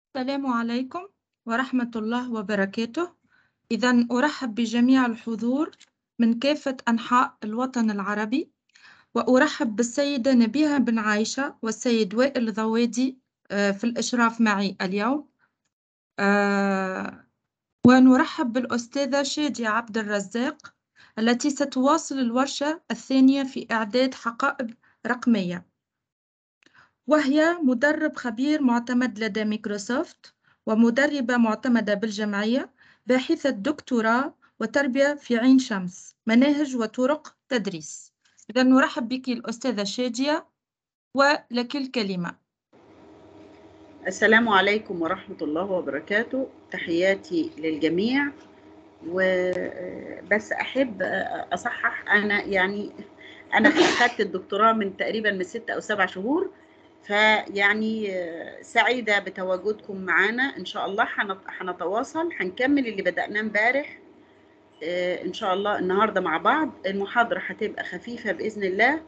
السلام عليكم ورحمة الله وبركاته. إذا أرحب بجميع الحضور من كافة أنحاء الوطن العربي، وأرحب بالسيدة نبيهة بن عايشة والسيد وائل ضوادي في الإشراف معي اليوم. ونرحب بالأستاذة شادية عبد الرزاق التي ستواصل الورشة الثانية في إعداد حقائب رقمية. وهي مدرب خبير معتمد لدى مايكروسوفت ومدربة معتمدة بالجمعية باحثة دكتوراه وتربية في عين شمس مناهج وطرق تدريس إذا نرحب بك الأستاذة شادية ولك الكلمة السلام عليكم ورحمة الله وبركاته تحياتي للجميع وبس أحب أصحح أنا يعني أنا أخذت الدكتوراه من تقريبا من ستة أو سبع شهور فيعني سعيدة بتواجدكم معانا إن شاء الله هنتواصل هنكمل اللي بدأناه امبارح إن شاء الله النهاردة مع بعض المحاضرة هتبقى خفيفة بإذن الله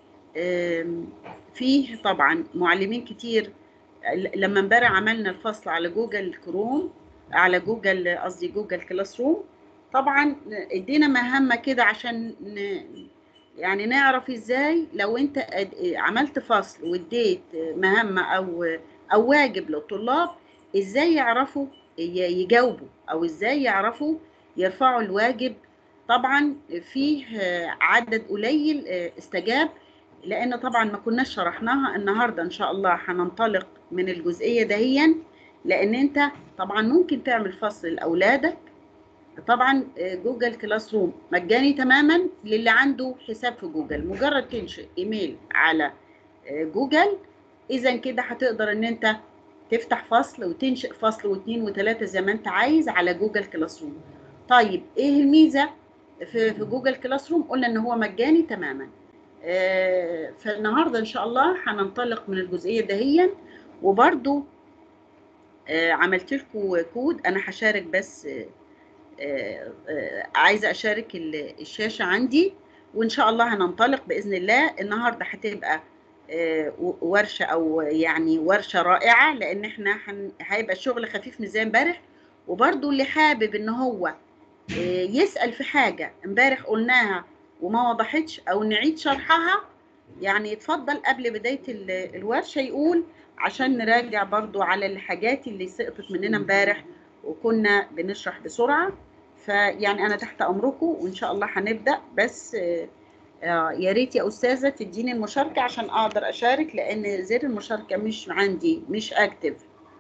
فيه طبعا معلمين كتير لما امبارح عملنا الفصل على جوجل كروم على جوجل قصدي جوجل كلاس روم طبعا ادينا مهمة كده عشان يعني نعرف ازاي لو انت عملت فصل واديت مهمه او او واجب للطلاب ازاي يعرفوا يجاوبوا او ازاي يعرفوا يرفعوا الواجب طبعا فيه عدد قليل استجاب لان طبعا ما كناش شرحناها النهارده ان شاء الله هننطلق من الجزئيه دهيا لان انت طبعا ممكن تعمل فصل لاولادك طبعا جوجل كلاس روم مجاني تماما للي عنده حساب في جوجل مجرد تنشئ ايميل على جوجل اذا كده هتقدر ان انت تفتح فصل وتنشئ فصل واثنين وثلاثه زي ما انت عايز على جوجل كلاس روم طيب ايه الميزه في, في جوجل كلاس روم قلنا ان هو مجاني تماما فالنهارده ان شاء الله هننطلق من الجزئيه دهيا وبرده عملت لكم كود انا هشارك بس آه آه عايزه اشارك الشاشه عندي وان شاء الله هننطلق باذن الله النهارده هتبقى آه ورشه او يعني ورشه رائعه لان احنا هيبقى الشغل خفيف مش زي امبارح وبرده اللي حابب ان هو يسال في حاجه امبارح قلناها وما وضحتش او نعيد شرحها يعني يتفضل قبل بدايه الورشه يقول عشان نراجع برضو على الحاجات اللي سقطت مننا امبارح وكنا بنشرح بسرعه فيعني انا تحت امركم وان شاء الله هنبدا بس يا ريت يا استاذه تديني المشاركه عشان اقدر اشارك لان زر المشاركه مش عندي مش اكتف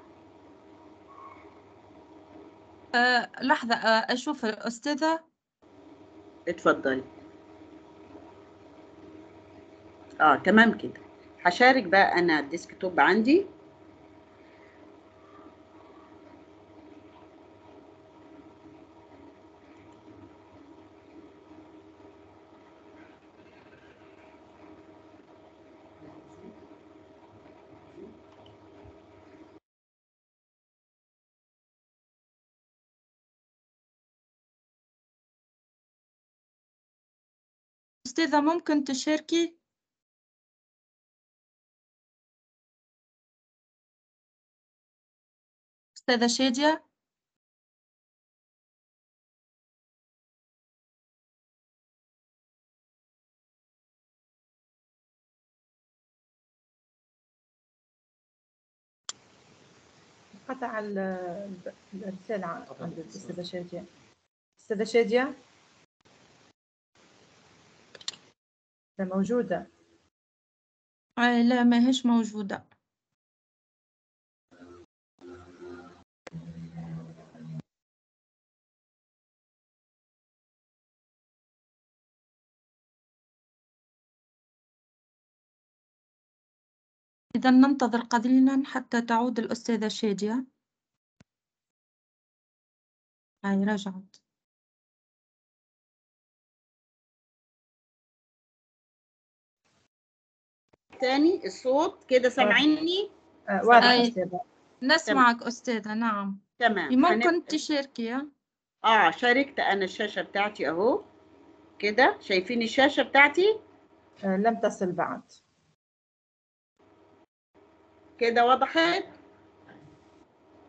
أه لحظه أه اشوف الاستاذه اتفضلي اه تمام كده هشارك بقى انا الديسكتوب عندي أستاذة ممكن تشاركي؟ أستاذة شادية؟ قطع الرسالة عند الأستاذة شادية أستاذة شادية موجودة لا ما هيش موجودة إذا ننتظر قليلا حتى تعود الأستاذة شادية هاي رجعت تاني الصوت كده سامعيني آه، واضح أي. أستاذة نسمعك أستاذة نعم تمام ممكن هنبدأ. تشاركي اه شاركت انا الشاشه بتاعتي اهو كده شايفين الشاشه بتاعتي آه، لم تصل بعد كده وضحت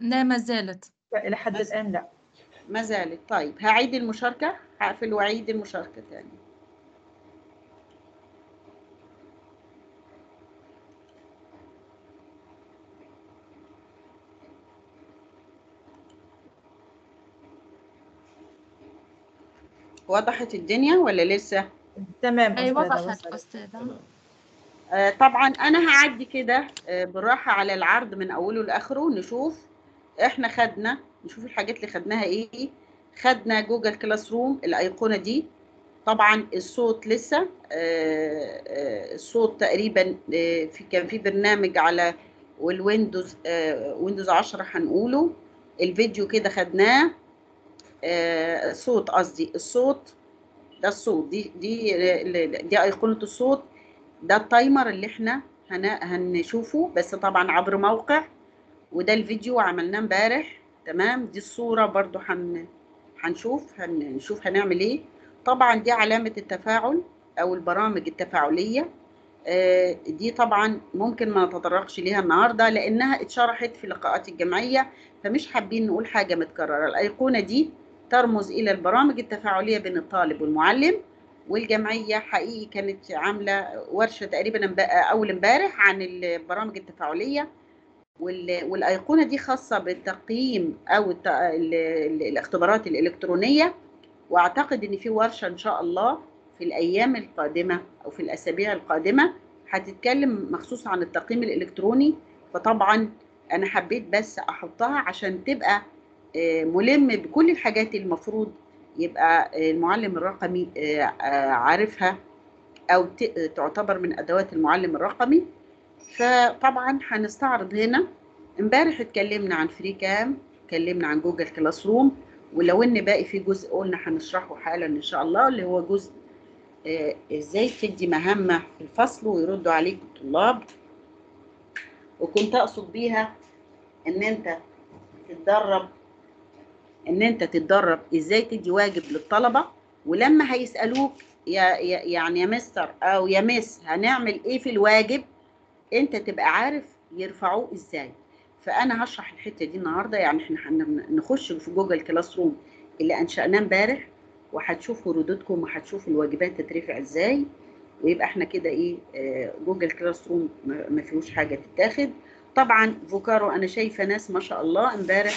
لا ما زالت الى حد بس. الان لا ما زالت طيب هعيد المشاركة هقفل وأعيد المشاركة تاني وضحت الدنيا ولا لسه؟ تمام أي أستاذة، وضحت وصلت. أستاذة آه، طبعا انا هعدي كده آه، بالراحه على العرض من اوله لاخره نشوف احنا خدنا نشوف الحاجات اللي خدناها ايه خدنا جوجل كلاس روم الايقونه دي طبعا الصوت لسه آه، آه، الصوت تقريبا آه، في كان في برنامج على والويندوز آه، ويندوز 10 هنقوله الفيديو كده خدناه آه، صوت قصدي الصوت ده الصوت دي دي دي ايقونه الصوت ده التايمر اللي احنا هن... هنشوفه بس طبعا عبر موقع وده الفيديو عملناه امبارح تمام دي الصورة برضو هن... هنشوف هنشوف هنعمل ايه طبعا دي علامة التفاعل او البرامج التفاعلية آه، دي طبعا ممكن ما نتطرقش ليها النهارده لانها اتشرحت في لقاءات الجمعيه فمش حابين نقول حاجه متكرره الايقونه دي ترمز الى البرامج التفاعليه بين الطالب والمعلم والجمعيه حقيقي كانت عامله ورشه تقريبا امب- اول امبارح عن البرامج التفاعليه وال- والايقونه دي خاصه بالتقييم او الت- ال- ال- الاختبارات الالكترونيه واعتقد ان في ورشه ان شاء الله في الايام القادمه او في الاسابيع القادمه هتتكلم مخصوص عن التقييم الالكتروني فطبعا انا حبيت بس احطها عشان تبقى آه، ملم بكل الحاجات اللي المفروض يبقى آه، المعلم الرقمي آه، آه، عارفها او ت- تعتبر من ادوات المعلم الرقمي فطبعا هنستعرض هنا امبارح اتكلمنا عن فري كام اتكلمنا عن جوجل كلاس روم ولو ان باقي في جزء قلنا هنشرحه حالا ان شاء الله اللي هو جزء آه، ازاي تدي مهمة في الفصل ويردوا عليك الطلاب وكنت اقصد بيها ان انت تتدرب ان انت تتدرب ازاي تدي واجب للطلبة ولما هيسألوك يا يا- يعني يا مستر او يا مس هنعمل ايه في الواجب انت تبقى عارف يرفعوه ازاي فانا هشرح الحته دي النهارده يعني احنا هنخش في جوجل كلاس روم اللي انشأناه امبارح وهتشوفوا ردودكم وهتشوفوا الواجبات تترفع ازاي ويبقى احنا كده ايه آه، جوجل كلاس روم ما ما فيهوش حاجه تتاخد طبعا فوكارو انا شايفه ناس ما شاء الله امبارح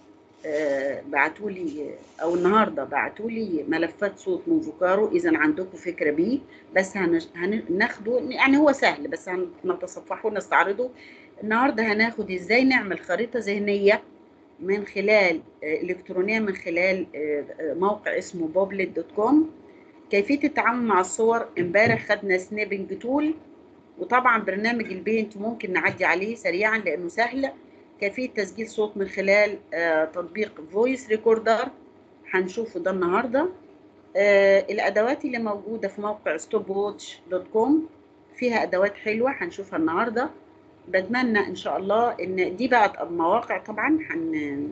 بعتوا لي او النهارده بعتوا لي ملفات صوت من فوكارو اذا عندكم فكره بيه بس هنش- هناخده يعني هو سهل بس هنتصفحه ونستعرضه النهارده هناخد ازاي نعمل خريطه ذهنيه من خلال آه، الكترونيه من خلال آه، آه، موقع اسمه بوبلت دوت كوم كيفيه التعامل مع الصور امبارح خدنا سنيبنج تول وطبعا برنامج البينت ممكن نعدي عليه سريعا لانه سهل كيفيه تسجيل صوت من خلال آه، تطبيق فويس ريكوردر هنشوفه ده النهارده آه، الادوات اللي موجوده في موقع ستوب ووتش دوت كوم فيها ادوات حلوه هنشوفها النهارده بتمنى ان شاء الله ان دي بقى مواقع طبعا هن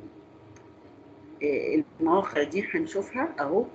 آه، المواقع دي هنشوفها اهو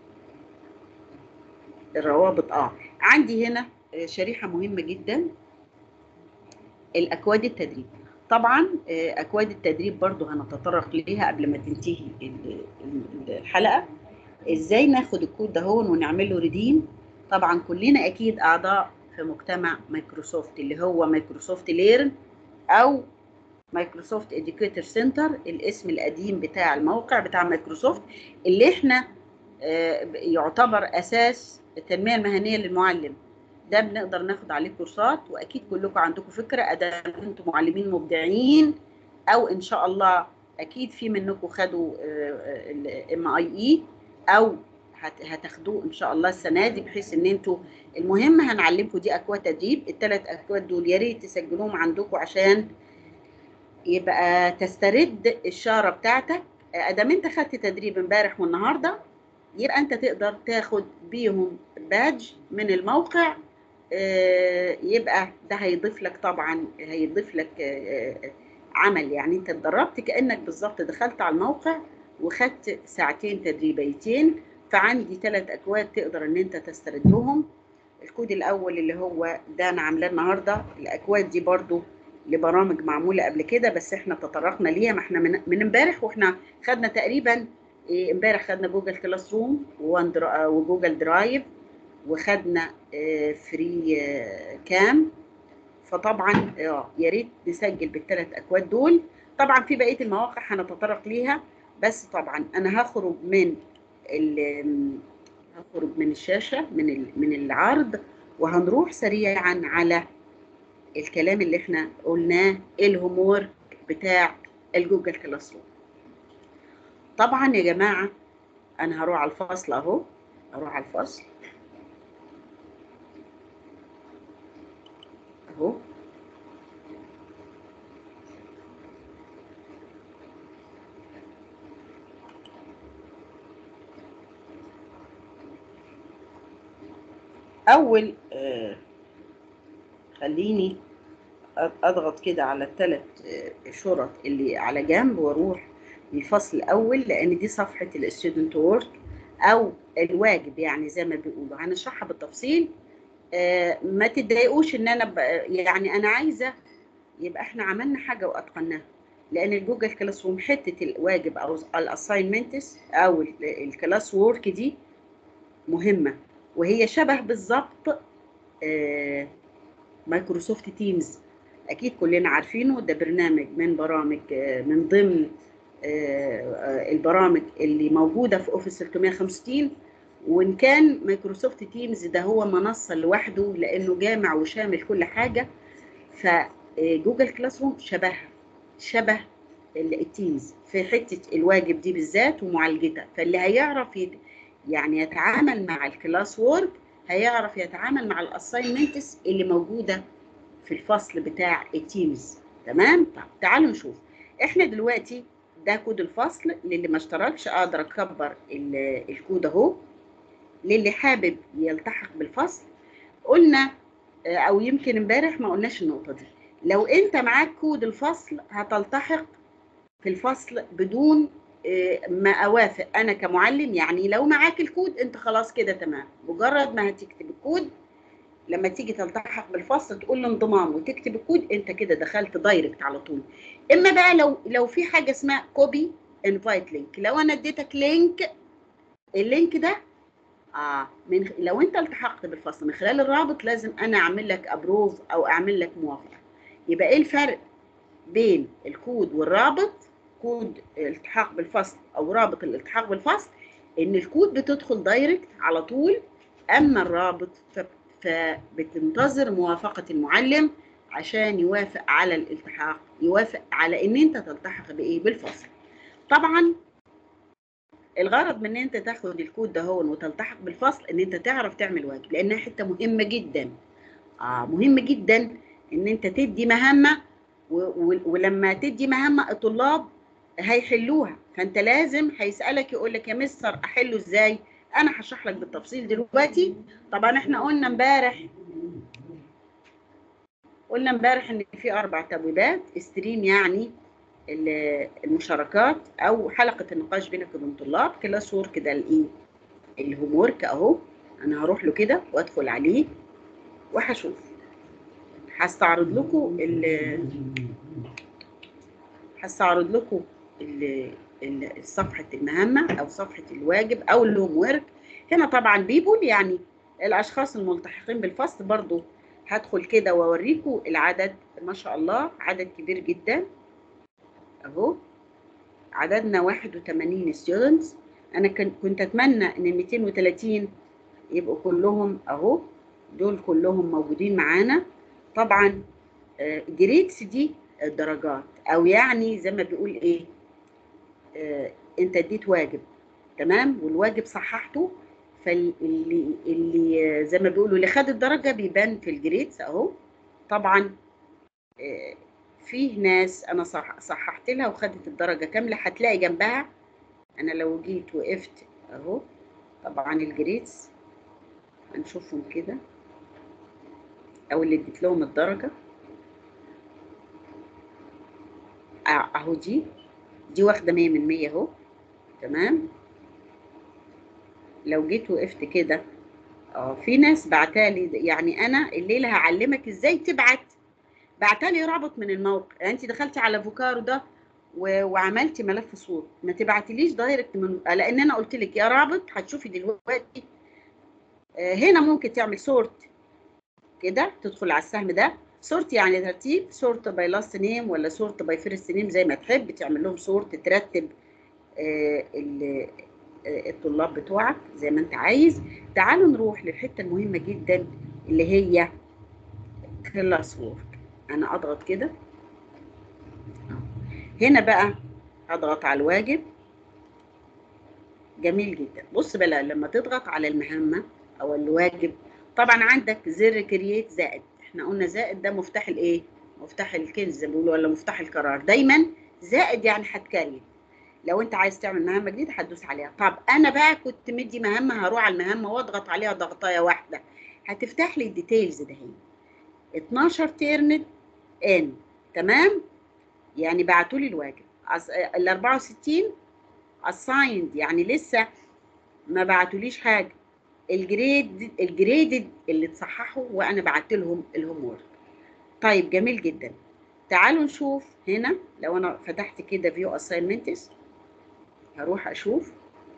الروابط اه عندي هنا آه، شريحه مهمه جدا الاكواد التدريب طبعا آه، اكواد التدريب برضو هنتطرق ليها قبل ما تنتهي ال- ال- الحلقه ازاي ناخد الكود ده هون ونعمل له ريديم طبعا كلنا اكيد اعضاء في مجتمع مايكروسوفت اللي هو مايكروسوفت ليرن او مايكروسوفت اديوكيتور سنتر الاسم القديم بتاع الموقع بتاع مايكروسوفت اللي احنا آه، يعتبر اساس التنميه المهنيه للمعلم ده بنقدر ناخد عليه كورسات واكيد كلكم عندكم فكره ادام انتم معلمين مبدعين او ان شاء الله اكيد في منكم خدوا الام اي اي او هت- هتاخدوه ان شاء الله السنه دي بحيث ان انتوا المهم هنعلمكم دي اكواد تدريب الثلاث اكواد دول يا ريت تسجلوهم عندكم عشان يبقى تسترد الشاره بتاعتك ادام انت خدت تدريب امبارح والنهارده يبقى انت تقدر تاخد بيهم بادج من الموقع آه، يبقى ده هيضيف لك طبعا هيضيف لك آه، آه، عمل يعني انت اتدربت كانك بالظبط دخلت على الموقع وخدت ساعتين تدريبيتين فعندي ثلاث اكواد تقدر ان انت تستردهم الكود الاول اللي هو ده انا عاملاه النهارده الاكواد دي برضو لبرامج معموله قبل كده بس احنا تطرقنا ليها ما احنا من من امبارح واحنا خدنا تقريبا إيه، امبارح خدنا جوجل كلاس روم ووان درا- وجوجل درايف وخدنا آه، فري آه، كام فطبعا اه يا ريت نسجل بالثلاث اكواد دول طبعا في بقيه المواقع هنتطرق ليها بس طبعا انا هخرج من ال- هخرج من الشاشه من ال- من العرض وهنروح سريعا على الكلام اللي احنا قلناه الهوم وورك بتاع الجوجل كلاس روم طبعا يا جماعه انا هروح على الفصل اهو اروح على الفصل اهو اول آه، خليني أ- اضغط كده على الثلاث شرط اللي على جنب واروح للفصل الاول لان دي صفحه الستودنت وورك او الواجب يعني زي ما بيقولوا هنشرحها بالتفصيل آه، ما تتضايقوش ان انا ب... يعني انا عايزه يبقى احنا عملنا حاجه واتقناها لان الجوجل كلاس روم حته الواجب او الاساينمنتس او ال- الكلاس وورك دي مهمه وهي شبه بالظبط آه، مايكروسوفت تيمز اكيد كلنا عارفينه ده برنامج من برامج آه، من ضمن آه، آه، البرامج اللي موجوده في اوفيس 365 وان كان مايكروسوفت تيمز ده هو منصه لوحده لانه جامع وشامل كل حاجه فجوجل كلاس روم شبهها شبه ال- التيمز في حته الواجب دي بالذات ومعالجتها فاللي هيعرف يت- يعني يتعامل مع الكلاس وورك هيعرف يتعامل مع الاساينمنتس اللي موجوده في الفصل بتاع التيمز تمام طب تعالوا نشوف احنا دلوقتي ده كود الفصل للي ما اشتركش اقدر اكبر ال- الكود اهو للي حابب يلتحق بالفصل قلنا آه، او يمكن امبارح ما قلناش النقطه دي لو انت معاك كود الفصل هتلتحق في الفصل بدون آه، ما اوافق انا كمعلم يعني لو معاك الكود انت خلاص كده تمام مجرد ما هتكتب الكود لما تيجي تلتحق بالفصل تقول له انضمام وتكتب الكود انت كده دخلت دايركت على طول اما بقى لو لو في حاجه اسمها كوبي انفايت لينك لو انا اديتك لينك اللينك ده اه من لو انت التحقت بالفصل من خلال الرابط لازم انا اعمل لك ابروف او اعمل لك موافقه يبقى ايه الفرق بين الكود والرابط كود الالتحاق بالفصل او رابط الالتحاق بالفصل ان الكود بتدخل دايركت على طول اما الرابط ف- فبتنتظر موافقه المعلم عشان يوافق على الالتحاق يوافق على ان انت تلتحق بايه بالفصل طبعا الغرض من ان انت تاخد الكود ده هو وتلتحق بالفصل ان انت تعرف تعمل واجب لانها حته مهمه جدا اه مهم جدا ان انت تدي مهمه و- و- ولما تدي مهمه الطلاب هيحلوها فانت لازم هيسالك يقول لك يا مستر احله ازاي انا هشرح لك بالتفصيل دلوقتي طبعا احنا قلنا امبارح قلنا امبارح ان في اربع تبويبات ستريم يعني ال- المشاركات او حلقه النقاش بينك وبين الطلاب كلاس وورك ده الايه الهوم وورك اهو انا هروح له كده وادخل عليه وهشوف هستعرض لكم ال هستعرض لكم ال- ال- صفحه المهمه او صفحه الواجب او الهوم وورك هنا طبعا بيبول يعني الاشخاص الملتحقين بالفصل برضو هدخل كده واوريكم العدد ما شاء الله عدد كبير جدا اهو عددنا 81 ستودنتس انا كن- كنت اتمنى ان ال 230 يبقوا كلهم اهو دول كلهم موجودين معانا طبعا جريدز دي الدرجات او يعني زي ما بيقول ايه آه، انت اديت واجب تمام والواجب صححته فاللي اللي آه، زي ما بيقولوا اللي خد الدرجه بيبان في الجريدز اهو طبعا آه، فيه ناس انا صح صححت لها وخدت الدرجه كامله هتلاقي جنبها انا لو جيت وقفت اهو طبعا الجريدز هنشوفهم كده او اللي اديت لهم الدرجه آه، اهو دي دي واخده 100 من 100 اهو تمام لو جيت وقفت كده اه في ناس بعتالي يعني انا الليله هعلمك ازاي تبعت بعتلي رابط من الموقع يعني انت دخلتي على فوكارو ده و... وعملتي ملف صوت ما تبعتليش دايركت من لان انا قلت لك يا رابط هتشوفي دلوقتي آه، هنا ممكن تعمل سورت كده تدخل على السهم ده سورت يعني ترتيب سورت باي لاست نيم ولا سورت باي فيرست نيم زي ما تحب تعمل لهم سورت ترتب آه، ال- آه، الطلاب بتوعك زي ما انت عايز تعالوا نروح للحته المهمه جدا اللي هي كلاس وورك انا اضغط كده هنا بقى اضغط على الواجب جميل جدا بص بقى لما تضغط على المهمه او الواجب طبعا عندك زر كرييت زائد احنا قلنا زائد ده مفتاح الايه مفتاح الكنز زي ما بيقولوا ولا مفتاح القرار دايما زائد يعني هتكريت لو انت عايز تعمل مهمه جديده هتدوس عليها طب انا بقى كنت مدي مهمه هروح على المهمه واضغط عليها ضغطايه واحده هتفتح لي الديتيلز ده هي 12 تيرنت ان تمام يعني بعتوا لي الواجب أص- ال 64 assigned يعني لسه ما بعتوليش حاجه الجريد الجريدد اللي تصححوا وانا بعت لهم الهوم وورك طيب جميل جدا تعالوا نشوف هنا لو انا فتحت كده فيو اساينمنتس هروح اشوف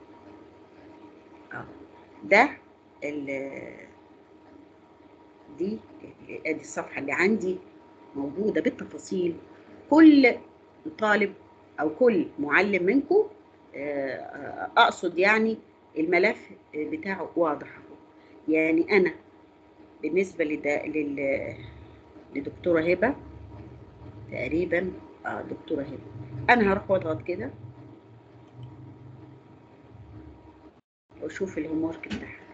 اه ده ال- دي ادي الصفحه اللي عندي موجوده بالتفاصيل كل طالب او كل معلم منكم آه، اقصد يعني الملف بتاعه واضح اهو يعني انا بالنسبه لده لل لدكتوره هبه تقريبا اه دكتوره هبه انا هروح واضغط كده واشوف الهوم ورك بتاعها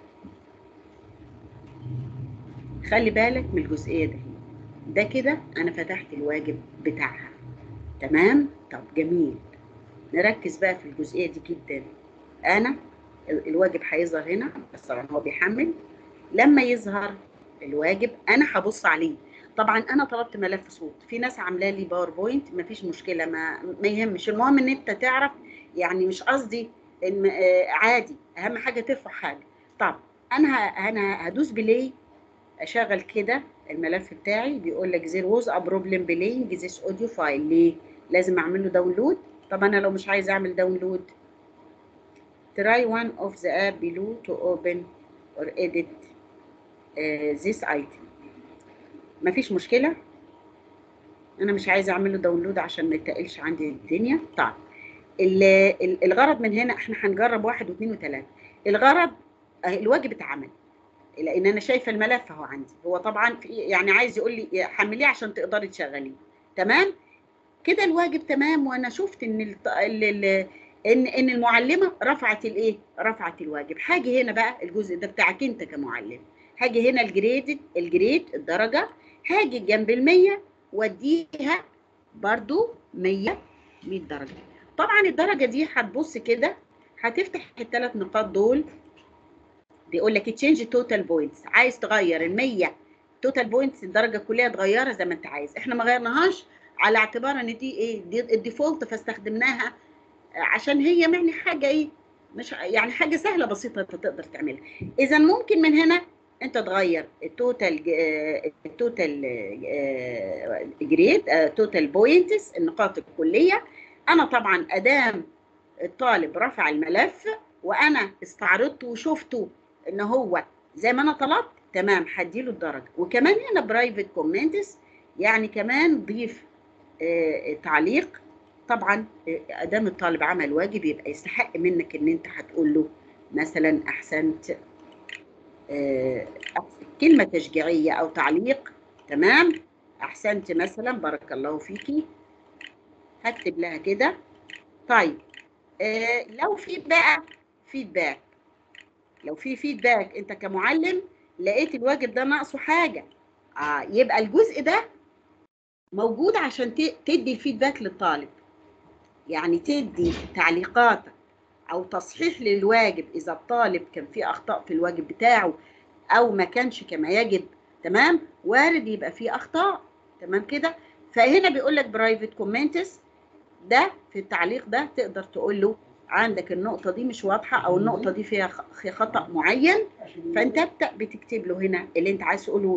خلي بالك من الجزئيه دي ده كده انا فتحت الواجب بتاعها تمام طب جميل نركز بقى في الجزئيه دي جدا انا ال- الواجب هيظهر هنا بس طبعا هو بيحمل لما يظهر الواجب انا هبص عليه طبعا انا طلبت ملف صوت في ناس عامله لي باوربوينت مفيش مشكله ما ما يهمش المهم ان انت تعرف يعني مش قصدي ان آه، عادي اهم حاجه ترفع حاجه طب انا ه- انا هدوس بلاي اشغل كده الملف بتاعي بيقول لك there was a problem playing this audio file ليه لازم اعمل له داونلود طب انا لو مش عايز اعمل داونلود try one of the app below to open or edit uh, this item مفيش مشكلة أنا مش عايزة أعمل له داونلود عشان ما يتقلش عندي الدنيا طيب ال- ال- الغرض من هنا احنا هنجرب واحد واثنين وثلاثة الغرض آه، الواجب اتعمل لأن أنا شايفة الملف أهو عندي هو طبعا في يعني عايز يقول لي حمليه عشان تقدري تشغليه تمام كده الواجب تمام وأنا شفت إن الط- ال- ال- ان ان المعلمه رفعت الايه رفعت الواجب حاجه هنا بقى الجزء ده بتاعك انت كمعلم هاجي هنا الجريد الجريد الدرجه هاجي جنب ال100 واديها برضو 100 100 درجه طبعا الدرجه دي هتبص كده هتفتح الثلاث نقاط دول بيقول لك تشينج توتال بوينتس عايز تغير ال 100 توتال بوينتس الدرجه الكليه تغيرها زي ما انت عايز احنا ما غيرناهاش على اعتبار ان دي ايه دي الديفولت فاستخدمناها عشان هي يعني حاجه ايه مش يعني حاجه سهله بسيطه انت تقدر تعملها اذا ممكن من هنا انت تغير التوتال التوتال جريد توتال بوينتس النقاط الكليه انا طبعا ادام الطالب رفع الملف وانا استعرضته وشفته ان هو زي ما انا طلبت تمام هديله الدرجه وكمان هنا برايفت كومنتس يعني كمان ضيف آه، تعليق طبعا ادام الطالب عمل واجب يبقى يستحق منك ان انت هتقول له مثلا احسنت آه، كلمه تشجيعيه او تعليق تمام احسنت مثلا بارك الله فيكي هكتب لها كده طيب آه، لو في بقى فيدباك لو في فيدباك انت كمعلم لقيت الواجب ده ناقصه حاجه اه يبقى الجزء ده موجود عشان ت- تدي الفيدباك للطالب يعني تدي تعليقاتك او تصحيح للواجب اذا الطالب كان فيه اخطاء في الواجب بتاعه او ما كانش كما يجب تمام وارد يبقى فيه اخطاء تمام كده فهنا بيقول لك برايفت كومنتس ده في التعليق ده تقدر تقول له عندك النقطة دي مش واضحة أو النقطة دي فيها خ- فيها خطأ معين فأنت بت- بتكتب له هنا اللي أنت عايز تقوله له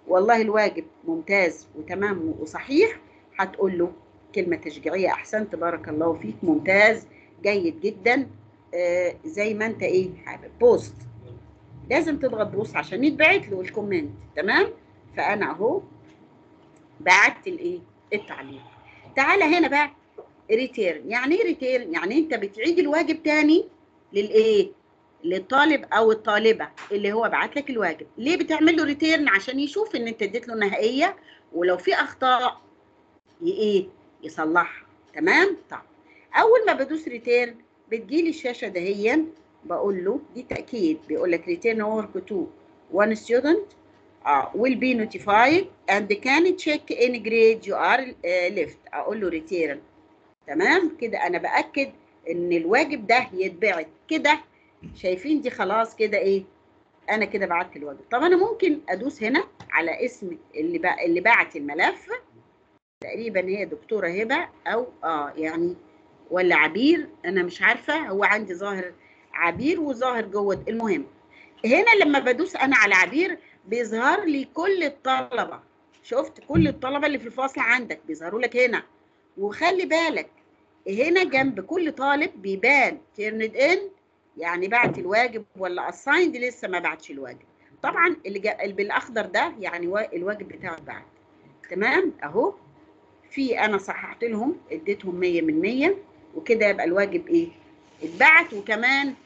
والله الواجب ممتاز وتمام وصحيح هتقول له كلمه تشجيعيه احسنت بارك الله فيك ممتاز جيد جدا آه زي ما انت ايه حابب بوست لازم تضغط بوست عشان يتبعت له الكومنت تمام فانا اهو بعت الايه التعليق تعالى هنا بقى ريتيرن يعني ايه ريتيرن يعني انت بتعيد الواجب تاني للايه للطالب او الطالبه اللي هو بعت لك الواجب ليه بتعمل له ريتيرن عشان يشوف ان انت اديت له نهائيه ولو في اخطاء ي- ايه يصلحها تمام طب اول ما بدوس ريتيرن بتجيلي الشاشه دهيا بقول له دي تاكيد بيقول لك ريتيرن ورك تو one student uh, will be notified and can check any grade you are uh, left اقول له ريتيرن تمام كده انا باكد ان الواجب ده يتبعت كده شايفين دي خلاص كده ايه انا كده بعت الواجب طب انا ممكن ادوس هنا على اسم اللي بقى اللي بعت الملف تقريبا هي دكتوره هبه او اه يعني ولا عبير انا مش عارفه هو عندي ظاهر عبير وظاهر جوه المهم هنا لما بدوس انا على عبير بيظهر لي كل الطلبه شفت كل الطلبه اللي في الفصل عندك بيظهروا لك هنا وخلي بالك هنا جنب كل طالب بيبان تيرند ان يعني بعت الواجب ولا اسايند لسه ما بعتش الواجب طبعا اللي, جا... اللي بالاخضر ده يعني وا- الواجب بتاعه بعت تمام اهو في انا صححت لهم اديتهم 100 من 100 وكده يبقى الواجب ايه اتبعت وكمان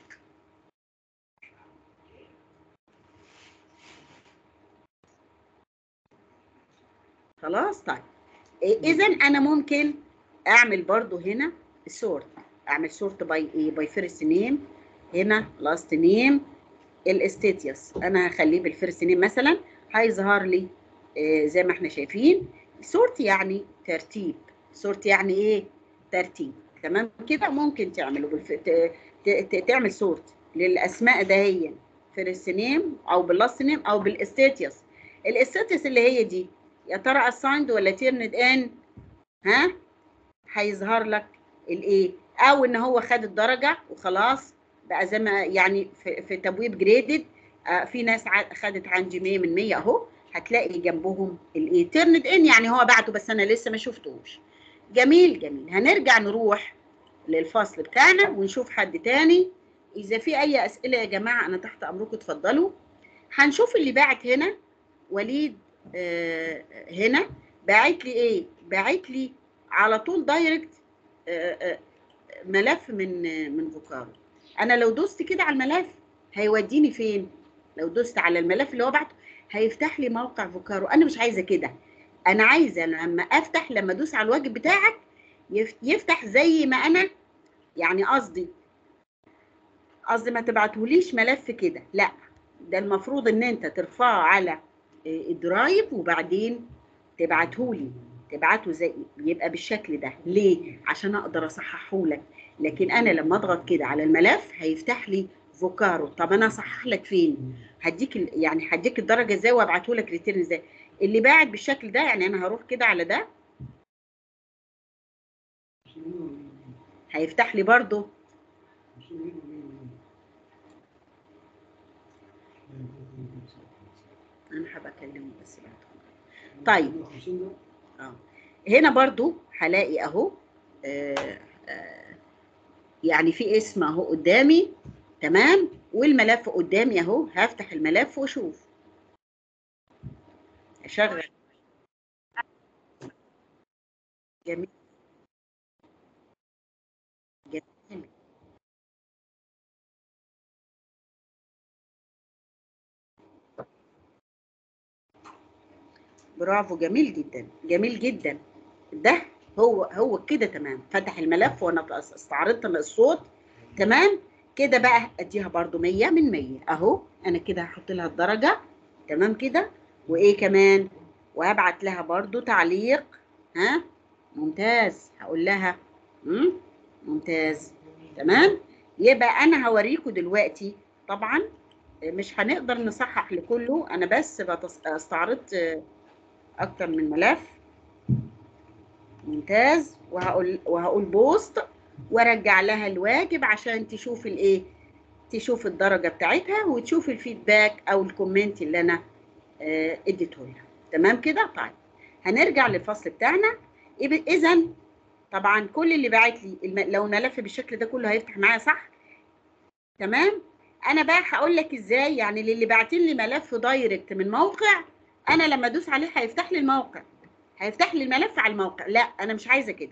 خلاص طيب اذا انا ممكن اعمل برضو هنا سورت اعمل سورت باي ايه باي فيرست نيم هنا لاست نيم الاستيتيوس انا هخليه بالفيرست نيم مثلا هيظهر لي آه زي ما احنا شايفين سورت يعني ترتيب سورت يعني ايه ترتيب تمام كده ممكن تعمله بالف... ت... ت... ت... تعمل سورت للاسماء دهيا فيرست نيم او باللاست نيم او بالاستيتيوس الاستيتيوس اللي هي دي يا ترى اسايند ولا تيرند ان ها هيظهر لك الايه او ان هو خد الدرجه وخلاص بقى زي ما يعني في, في تبويب جريدد آه في ناس ع- خدت عندي 100 من 100 اهو هتلاقي جنبهم الايه تيرند ان يعني هو بعته بس انا لسه ما شفتوش جميل جميل هنرجع نروح للفصل بتاعنا ونشوف حد تاني اذا في اي اسئله يا جماعه انا تحت امركم اتفضلوا هنشوف اللي باعت هنا وليد آه هنا باعت لي ايه باعت لي على طول دايركت آه آه ملف من آه من فوكارو انا لو دوست كده على الملف هيوديني فين لو دوست على الملف اللي هو بعته هيفتح لي موقع فوكارو انا مش عايزه كده انا عايزه لما افتح لما ادوس على الواجب بتاعك يف- يفتح زي ما انا يعني قصدي قصدي ما تبعتهوليش ملف كده لا ده المفروض ان انت ترفعه على آه، الدرايف وبعدين تبعتهولي تبعته زي يبقى بالشكل ده ليه عشان اقدر اصححه لك لكن انا لما اضغط كده على الملف هيفتح لي فوكارو طب انا اصحح لك فين هديك ال- يعني هديك الدرجه ازاي وابعته لك ريتيرن ازاي اللي باعت بالشكل ده يعني انا هروح كده على ده هيفتح لي برضو انا حابه اكلمه بس بعد طيب اه هنا برضو هلاقي اهو آه آه يعني في اسم اهو قدامي تمام والملف قدامي اهو هفتح الملف واشوف اشغل جميل جميل برافو جميل جدا جميل جدا ده هو هو كده تمام فتح الملف وانا استعرضت الصوت تمام كده بقى اديها برضو 100 من 100 اهو انا كده هحط لها الدرجه تمام كده وايه كمان وهبعت لها برضو تعليق ها ممتاز هقول لها مم؟ ممتاز تمام يبقى انا هوريكم دلوقتي طبعا مش هنقدر نصحح لكله انا بس بتص- استعرضت اكتر من ملف ممتاز وهقول وهقول بوست وارجع لها الواجب عشان تشوف الايه تشوف الدرجه بتاعتها وتشوف الفيدباك او الكومنت اللي انا آه، اديته لها تمام كده طيب هنرجع للفصل بتاعنا اذا طبعا كل اللي باعت لي الم... لو الملف بالشكل ده كله هيفتح معايا صح تمام انا بقى هقول لك ازاي يعني للي باعتين لي ملف دايركت من موقع انا لما ادوس عليه هيفتح لي الموقع هيفتح لي الملف على الموقع لا انا مش عايزه كده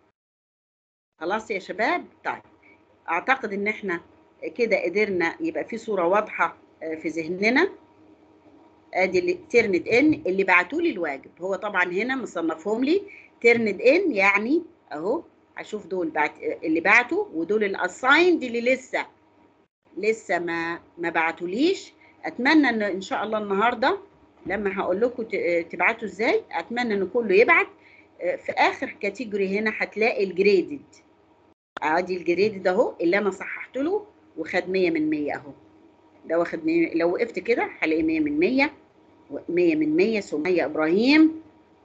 خلاص يا شباب طيب اعتقد ان احنا كده قدرنا يبقى في صوره واضحه في ذهننا ادي اللي ترند ان اللي بعتوا لي الواجب هو طبعا هنا مصنفهم لي ترند ان يعني اهو هشوف دول بعت اللي بعتوا ودول الاسايند اللي لسه لسه ما ما بعتوليش اتمنى ان ان شاء الله النهارده لما هقول لكم تبعتوا ازاي اتمنى ان كله يبعت في اخر كاتيجوري هنا هتلاقي الجريدد ادي الجريدد اهو اللي انا صححت له وخد 100 من 100 اهو ده واخد 100 لو وقفت كده هلاقي 100 من 100 100 من 100 سمية ابراهيم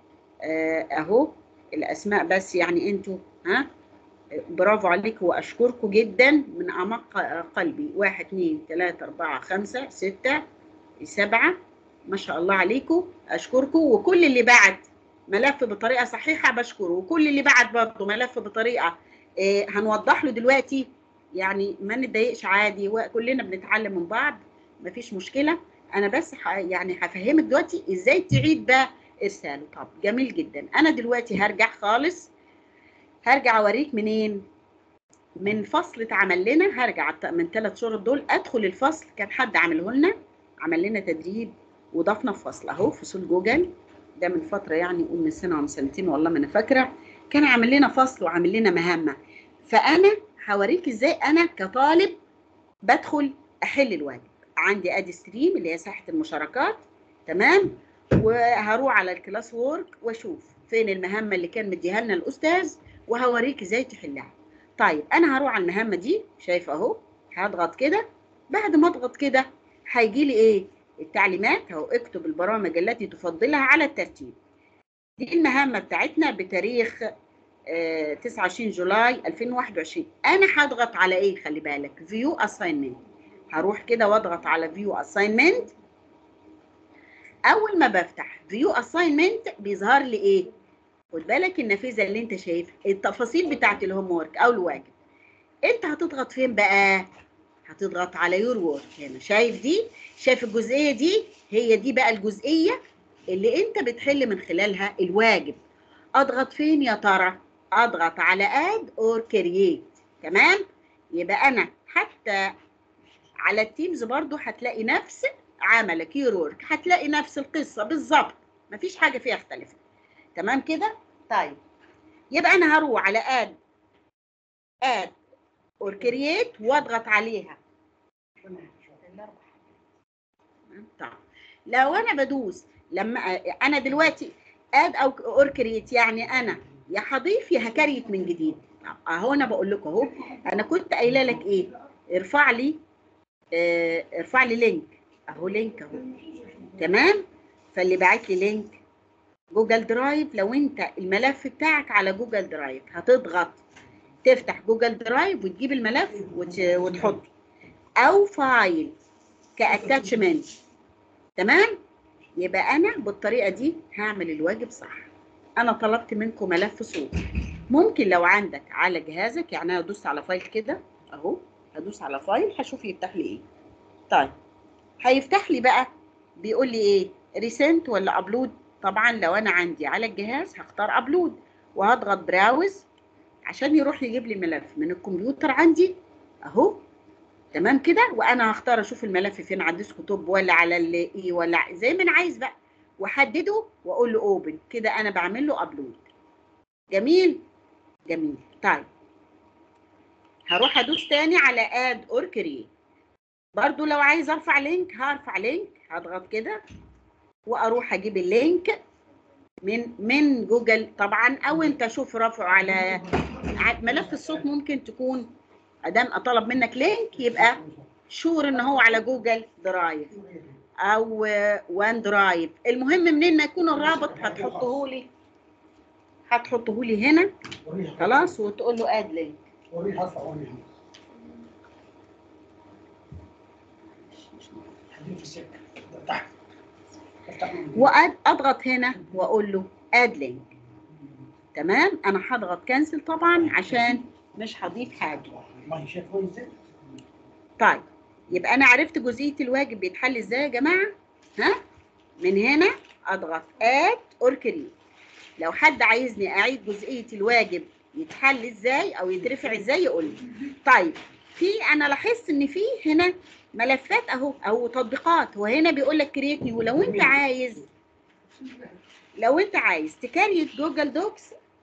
اهو الاسماء بس يعني انتوا ها برافو عليكم واشكركم جدا من اعماق قلبي واحد اثنين ثلاثة أربعة خمسة ستة سبعة ما شاء الله عليكم اشكركم وكل اللي بعت ملف بطريقة صحيحة بشكره وكل اللي بعت برضه ملف بطريقة آه هنوضح له دلوقتي يعني ما نتضايقش عادي وكلنا بنتعلم من بعض مفيش مشكلة انا بس يعني هفهمك دلوقتي ازاي تعيد بقى ارساله طب جميل جدا انا دلوقتي هرجع خالص هرجع اوريك منين من فصل اتعمل لنا هرجع من ثلاث شهور دول ادخل الفصل كان حد عامله لنا عمل لنا تدريب وضفنا في فصل اهو فصول جوجل ده من فتره يعني قول من سنه او من سنتين والله ما انا فاكره كان عامل لنا فصل وعامل لنا مهمه فانا هوريك ازاي انا كطالب بدخل احل الواجب عندي ادي ستريم اللي هي ساحه المشاركات تمام وهروح على الكلاس وورك واشوف فين المهمه اللي كان مديها لنا الاستاذ وهوريك ازاي تحلها طيب انا هروح على المهمه دي شايفه اهو هضغط كده بعد ما اضغط كده هيجي لي ايه التعليمات اهو اكتب البرامج التي تفضلها على الترتيب دي المهمه بتاعتنا بتاريخ آه 29 جولاي 2021 انا هضغط على ايه خلي بالك فيو اساينمنت هروح كده واضغط على فيو اساينمنت اول ما بفتح فيو اساينمنت بيظهر لي ايه خد بالك النافذه اللي انت شايفها التفاصيل بتاعت الهوم ورك او الواجب انت هتضغط فين بقى هتضغط على يور وورك هنا شايف دي شايف الجزئيه دي هي دي بقى الجزئيه اللي انت بتحل من خلالها الواجب اضغط فين يا ترى اضغط على اد اور كرييت تمام يبقى انا حتى على التيمز برضو هتلاقي نفس عملك يور وورك هتلاقي نفس القصه بالظبط مفيش حاجه فيها اختلفت تمام كده طيب يبقى انا هروح على اد اد اور كرييت واضغط عليها طيب لو انا بدوس لما انا دلوقتي اد او اور كرييت يعني انا يا هضيف يا هكريت من جديد اهو انا بقول لكم اهو انا كنت قايله لك ايه ارفع لي اه ارفع لي لينك اهو لينك اهو تمام فاللي باعت لي لينك جوجل درايف لو انت الملف بتاعك على جوجل درايف هتضغط تفتح جوجل درايف وتجيب الملف وت... وتحطه او فايل كاتاتشمنت تمام يبقى انا بالطريقه دي هعمل الواجب صح انا طلبت منكم ملف صوت ممكن لو عندك على جهازك يعني انا ادوس على فايل كده اهو هدوس على فايل هشوف يفتح لي ايه طيب هيفتح لي بقى بيقول لي ايه ريسنت ولا ابلود طبعا لو انا عندي على الجهاز هختار ابلود وهضغط براوز عشان يروح يجيب لي الملف من الكمبيوتر عندي اهو تمام كده وانا هختار اشوف الملف فين على الديسك توب ولا على الاي ولا زي ما انا عايز بقى واحدده واقول له اوبن كده انا بعمل له ابلود جميل جميل طيب هروح ادوس تاني على اد اور كرييت برضو لو عايز ارفع لينك هرفع لينك هضغط كده واروح اجيب اللينك من من جوجل طبعا او انت شوف رافعه على ملف الصوت ممكن تكون ادام طلب منك لينك يبقى شور ان هو على جوجل درايف او وان درايف المهم منين ما يكون الرابط هتحطه لي هتحطه لي هنا خلاص وتقول له اد لينك واضغط هنا واقول له اد لينك تمام انا هضغط كانسل طبعا عشان مش هضيف حاجه طيب يبقى انا عرفت جزئيه الواجب بيتحل ازاي يا جماعه ها من هنا اضغط اد اور كريت لو حد عايزني اعيد جزئيه الواجب يتحل ازاي او يترفع ازاي يقول لي طيب في انا لاحظت ان في هنا ملفات اهو او تطبيقات وهنا بيقول لك كريت نيو لو انت عايز لو انت عايز تكريت جوجل دوكس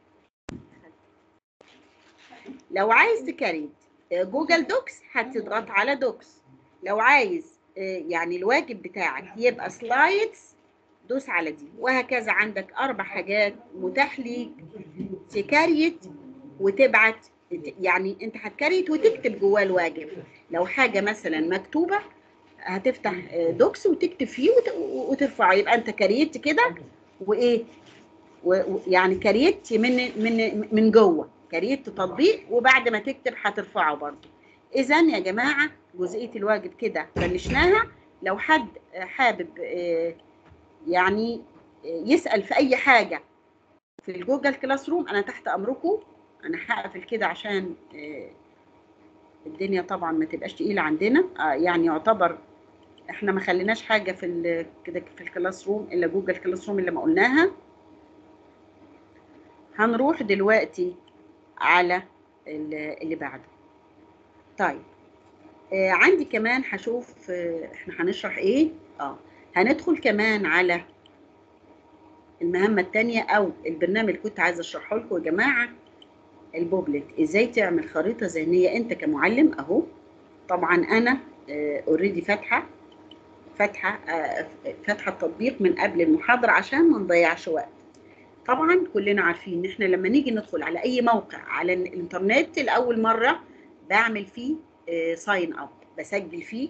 لو عايز تكريت جوجل دوكس هتضغط على دوكس لو عايز آه، يعني الواجب بتاعك يبقى سلايدز دوس على دي وهكذا عندك اربع حاجات متاح ليك تكريت وتبعت يعني انت هتكريت وتكتب جواه الواجب لو حاجه مثلا مكتوبه هتفتح آه، دوكس وتكتب فيه وت- وترفعه يبقى انت كريت كده وايه و- و- يعني كريت من من من جوه كريت تطبيق وبعد ما تكتب هترفعه برضه اذا يا جماعه جزئيه الواجب كده فنشناها لو حد حابب آه، يعني آه، يسال في اي حاجه في الجوجل كلاس روم انا تحت امركم انا هقفل كده عشان آه، الدنيا طبعا ما تبقاش تقيله عندنا آه، يعني يعتبر احنا ما خليناش حاجه في ال- كده في الكلاس روم الا جوجل كلاس روم اللي ما قلناها هنروح دلوقتي على ال- اللي بعده طيب آه عندي كمان هشوف آه احنا هنشرح ايه اه هندخل كمان على المهمة التانية او البرنامج اللي كنت عايزة اشرحه لكم يا جماعة البوبلت ازاي تعمل خريطة ذهنية انت كمعلم اهو طبعا انا اوريدي فاتحة فاتحة آه فاتحة التطبيق من قبل المحاضرة عشان ما نضيعش وقت طبعا كلنا عارفين ان احنا لما نيجي ندخل على اي موقع على الانترنت لاول مره بعمل فيه ساين اب بسجل فيه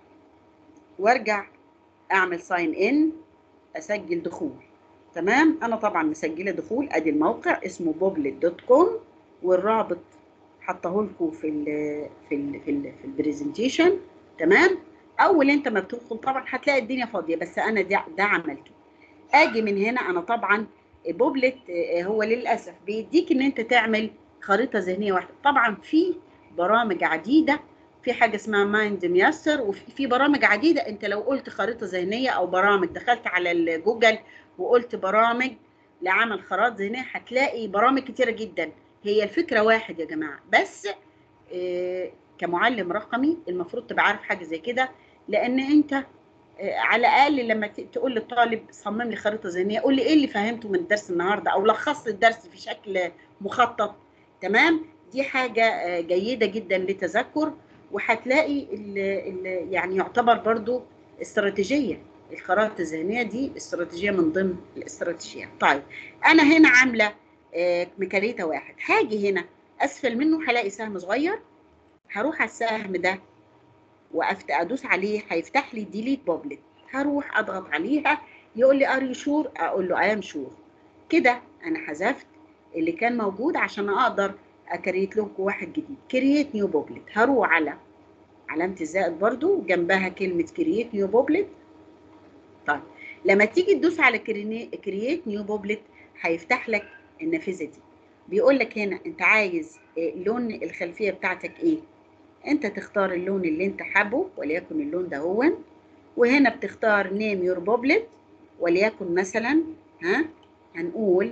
وارجع اعمل ساين ان اسجل دخول تمام انا طبعا مسجله دخول ادي الموقع اسمه بوبلت دوت كوم والرابط حطاه لكم في ال في ال في, ال في البرزنتيشن تمام اول انت ما بتدخل طبعا هتلاقي الدنيا فاضيه بس انا ده, ده عملته اجي من هنا انا طبعا بوبلت آه، هو للاسف بيديك ان انت تعمل خريطه ذهنيه واحده طبعا في برامج عديده في حاجه اسمها مايند ميسر وفي في برامج عديده انت لو قلت خريطه ذهنيه او برامج دخلت على الجوجل وقلت برامج لعمل خرائط ذهنيه هتلاقي برامج كتيره جدا هي الفكره واحد يا جماعه بس آه، كمعلم رقمي المفروض تبقى عارف حاجه زي كده لان انت آه، على الاقل لما ت- تقول للطالب صمم لي خريطه ذهنيه قول لي ايه اللي فهمته من الدرس النهارده او لخص لي الدرس في شكل مخطط تمام دي حاجه آه، جيده جدا للتذكر وهتلاقي ال ال يعني يعتبر برضو استراتيجيه الخرائط الذهنيه دي استراتيجيه من ضمن الاستراتيجيات طيب انا هنا عامله آه، ميكانيتا واحد هاجي هنا اسفل منه هلاقي سهم صغير هروح على السهم ده وقفت ادوس عليه هيفتح لي ديليت بوبلت هروح اضغط عليها يقول لي ار شور اقول له اي ام شور كده انا حذفت اللي كان موجود عشان اقدر اكريت لكم واحد جديد كرييت نيو بوبلت هروح على علامه الزائد برضو جنبها كلمه كرييت نيو بوبلت طيب لما تيجي تدوس على كرييت نيو بوبلت هيفتح لك النافذه دي بيقول لك هنا انت عايز آه، لون الخلفيه بتاعتك ايه انت تختار اللون اللي انت حابه وليكن اللون ده هو وهنا بتختار نيم يور بوبلت وليكن مثلا ها هنقول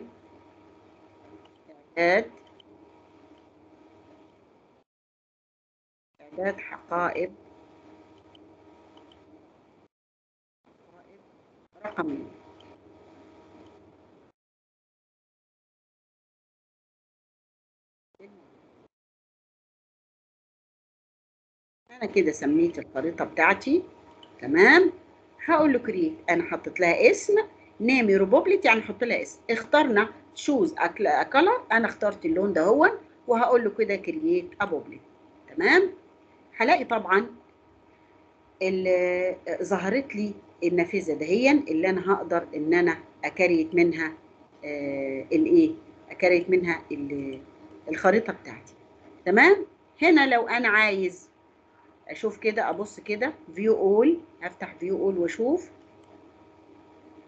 اعداد اعداد حقائب حقائب رقمية انا كده سميت الخريطه بتاعتي تمام هقول له كريت انا حطيت لها اسم نيم ريبوبليت يعني حط لها اسم اخترنا تشوز كلر انا اخترت اللون ده هو وهقول له كده كرييت ابوبليت تمام هلاقي طبعا ال- ظهرت لي النافذه دهيا اللي انا هقدر ان انا اكريت منها آه، الايه اكريت منها ال- الخريطه بتاعتي تمام هنا لو انا عايز اشوف كده ابص كده فيو اول هفتح فيو اول واشوف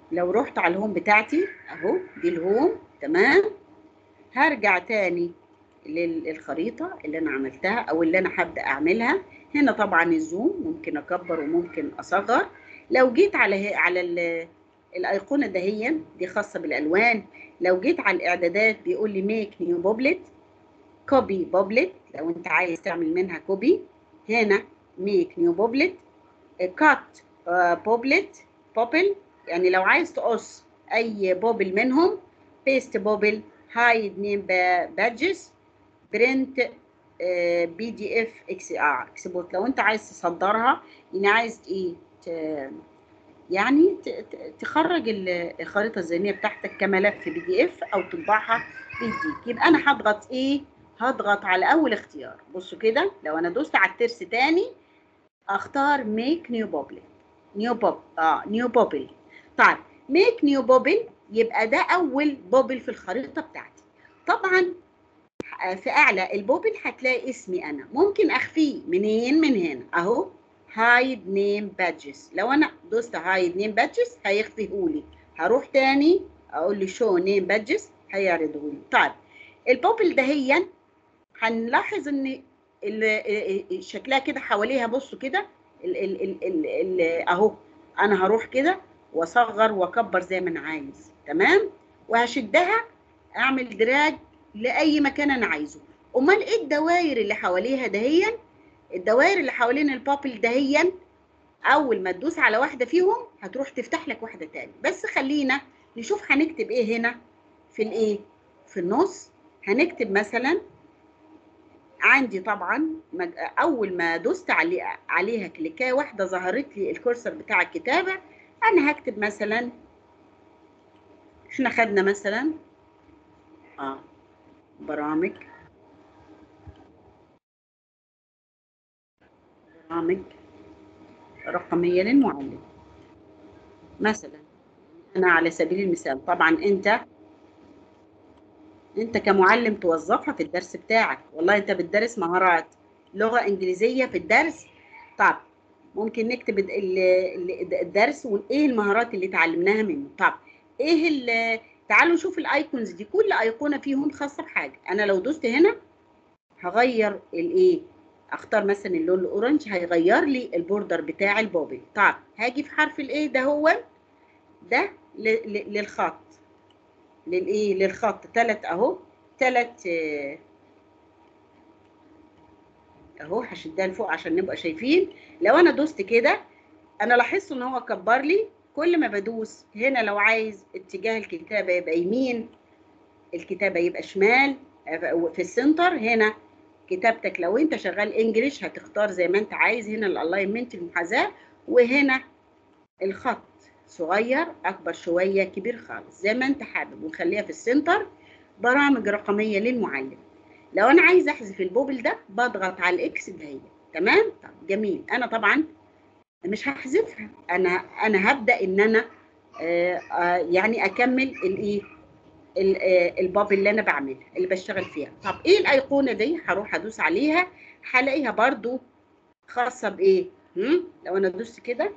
لو رحت على الهوم بتاعتي اهو دي الهوم تمام هرجع تاني للخريطة اللي أنا عملتها أو اللي أنا هبدأ أعملها هنا طبعا الزوم ممكن أكبر وممكن أصغر لو جيت على على ال- الأيقونة دهيا دي خاصة بالألوان لو جيت على الإعدادات بيقول لي ميك نيو بوبلت كوبي بوبلت لو أنت عايز تعمل منها كوبي هنا ميك نيو بوبلت كات بوبلت بوبل يعني لو عايز تقص أي بوبل منهم بيست بوبل هايد نيم بادجز برنت بي دي اف اكس ار اكسبورت لو انت عايز تصدرها يعني عايز ايه ت- يعني ت- ت- تخرج ال- الخريطه الذهنيه بتاعتك كملف بي دي اف او تطبعها بايديك يبقى انا هضغط ايه هضغط على اول اختيار بصوا كده لو انا دوست على الترس تاني اختار ميك نيو بوبل نيو بوب اه نيو بوبل طيب ميك نيو بوبل يبقى ده اول بوبل في الخريطه بتاعتي طبعا في اعلى البوبل هتلاقي اسمي انا ممكن اخفيه منين من هنا اهو هايد نيم بادجز لو انا دوست هايد نيم بادجز هيخفيهولي هروح تاني اقول له شو نيم بادجز هيعرضهولي طيب البوبل دهيا هنلاحظ ان ال- شكلها كده حواليها بصوا كده ال- ال- ال- ال- ال- اهو انا هروح كده واصغر واكبر زي ما انا عايز تمام وهشدها اعمل دراج لاي مكان انا عايزه امال ايه الدوائر اللي حواليها دهيا الدوائر اللي حوالين البابل دهيا اول ما تدوس على واحده فيهم هتروح تفتح لك واحده تاني بس خلينا نشوف هنكتب ايه هنا في الايه في النص هنكتب مثلا عندي طبعا مج- اول ما دوست علي عليها كليكايه واحده ظهرت لي الكورسر بتاع الكتابه انا هكتب مثلا احنا خدنا مثلا اه برامج برامج رقمية للمعلم مثلا أنا على سبيل المثال طبعا أنت أنت كمعلم توظفها في الدرس بتاعك والله أنت بتدرس مهارات لغة إنجليزية في الدرس طب ممكن نكتب ال- ال- الدرس وإيه المهارات اللي اتعلمناها منه طب إيه ال- تعالوا نشوف الايكونز دي كل ايقونه فيهم خاصه بحاجه انا لو دوست هنا هغير الايه اختار مثلا اللون الاورنج هيغير لي البوردر بتاع البوبل طب هاجي في حرف الايه ده هو ده ل- ل- للخط للايه للخط ثلاث اهو ثلاث اهو هشدها لفوق عشان نبقى شايفين لو انا دوست كده انا لاحظت ان هو كبر لي كل ما بدوس هنا لو عايز اتجاه الكتابة يبقى يمين الكتابة يبقى شمال في السنتر هنا كتابتك لو انت شغال انجليش هتختار زي ما انت عايز هنا الالاينمنت المحاذاة وهنا الخط صغير اكبر شوية كبير خالص زي ما انت حابب ونخليها في السنتر برامج رقمية للمعلم لو انا عايز احذف البوبل ده بضغط على الاكس ده هي تمام طب جميل انا طبعا مش هحذفها انا انا هبدا ان انا آه، آه، يعني اكمل الايه ال- آه، الباب اللي انا بعملها اللي بشتغل فيها طب ايه الايقونه دي هروح ادوس عليها هلاقيها برضو خاصه بايه هم؟ لو انا دوست كده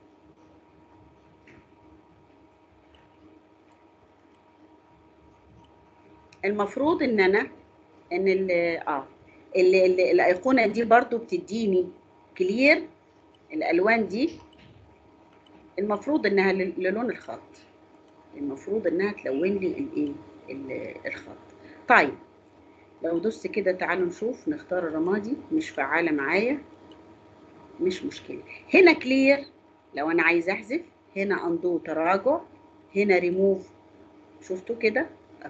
المفروض ان انا ان ال اه ال- ال- الايقونه دي برضو بتديني كلير الالوان دي المفروض انها لل- للون الخط المفروض انها تلون لي الايه ال- الخط طيب لو دوست كده تعالوا نشوف نختار الرمادي مش فعاله معايا مش مشكله هنا كلير لو انا عايزه احذف هنا اندو تراجع هنا ريموف شفتوا كده اهو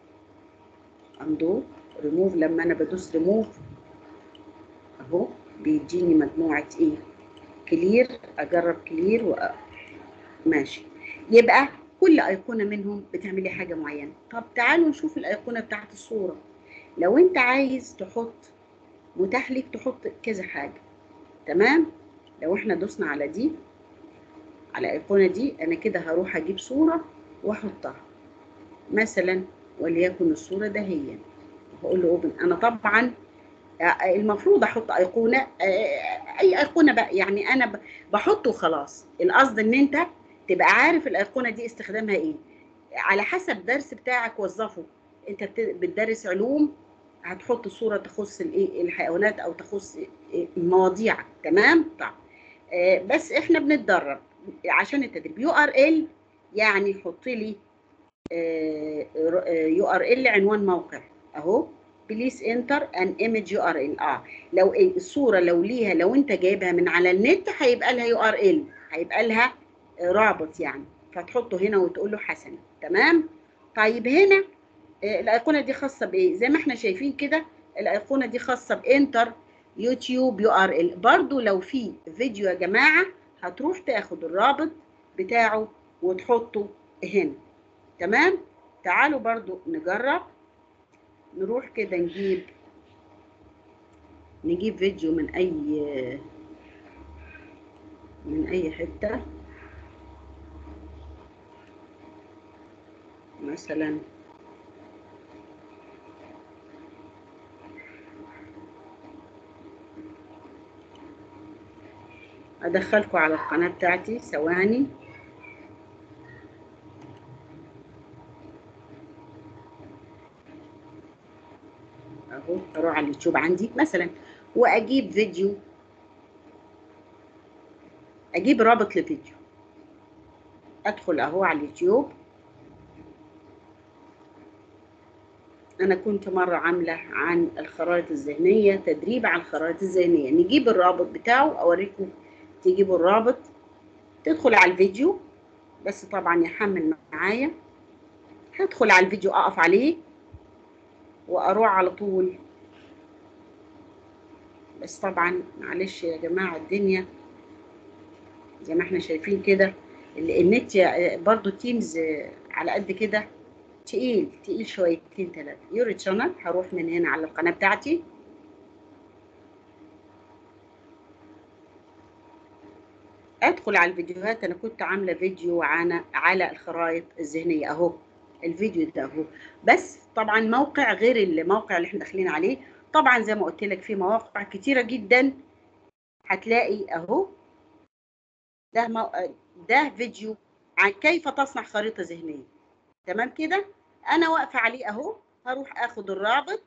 اندو ريموف لما انا بدوس ريموف اهو بيديني مجموعه ايه كلير اجرب كلير و... ماشي يبقى كل ايقونه منهم بتعملي حاجه معينه طب تعالوا نشوف الايقونه بتاعت الصوره لو انت عايز تحط متاح ليك تحط كذا حاجه تمام لو احنا دوسنا على دي على الايقونه دي انا كده هروح اجيب صوره واحطها مثلا وليكن الصوره ده هي هقول له اوبن انا طبعا المفروض احط ايقونه اي ايقونه بقى يعني انا ب- بحطه خلاص القصد ان انت تبقى عارف الايقونه دي استخدامها ايه على حسب الدرس بتاعك وظفه انت بت- بتدرس علوم هتحط صوره تخص الايه الحيوانات او تخص إيه مواضيع تمام طيب آه، بس احنا بنتدرب عشان التدريب يو ار ال يعني حط لي يو ار ال عنوان موقع اهو بليز انتر ان ايمج يو ار ال اه لو إيه الصوره لو ليها لو انت جايبها من على النت هيبقى لها يو ار ال هيبقى لها آه، رابط يعني فتحطه هنا وتقول له حسنا تمام طيب هنا آه، الايقونه دي خاصه بايه زي ما احنا شايفين كده الايقونه دي خاصه بانتر يوتيوب يو ار ال برضو لو في فيديو يا جماعه هتروح تاخد الرابط بتاعه وتحطه هنا تمام تعالوا برضو نجرب نروح كده نجيب نجيب فيديو من اي من اي حته مثلا ادخلكم على القناه بتاعتي ثواني اهو اروح على اليوتيوب عندي مثلا واجيب فيديو اجيب رابط لفيديو ادخل اهو على اليوتيوب انا كنت مره عامله عن الخرائط الذهنيه تدريب على الخرائط الذهنيه نجيب الرابط بتاعه اوريكم تجيبوا الرابط تدخل على الفيديو بس طبعا يحمل معايا هدخل على الفيديو اقف عليه واروح على طول بس طبعا معلش يا جماعه الدنيا زي ما احنا شايفين كده ال- النت يا- برضو تيمز على قد كده تقيل تقيل شويتين ثلاثه يوري شانل هروح من هنا على القناه بتاعتي ادخل على الفيديوهات انا كنت عامله فيديو عن على الخرائط الذهنيه اهو الفيديو ده اهو بس طبعا موقع غير الموقع اللي احنا داخلين عليه طبعا زي ما قلت لك في مواقع كتيره جدا هتلاقي اهو ده مو... ده فيديو عن كيف تصنع خريطه ذهنيه تمام كده انا واقفه عليه اهو هروح اخد الرابط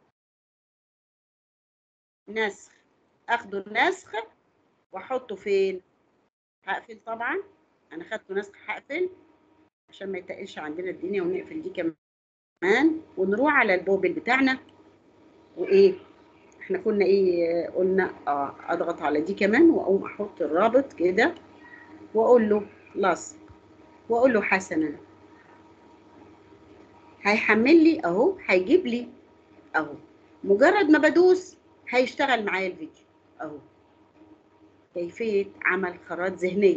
نسخ اخده نسخ واحطه فين هقفل طبعا انا خدته نسخ هقفل عشان ما يتقلش عندنا الدنيا ونقفل دي كمان ونروح على البوبل بتاعنا وايه احنا كنا ايه قلنا اه اضغط على دي كمان واقوم احط الرابط كده واقول له لاصق واقول له حسنا هيحمل لي اهو هيجيب لي اهو مجرد ما بدوس هيشتغل معايا الفيديو اهو كيفية عمل خرائط ذهنية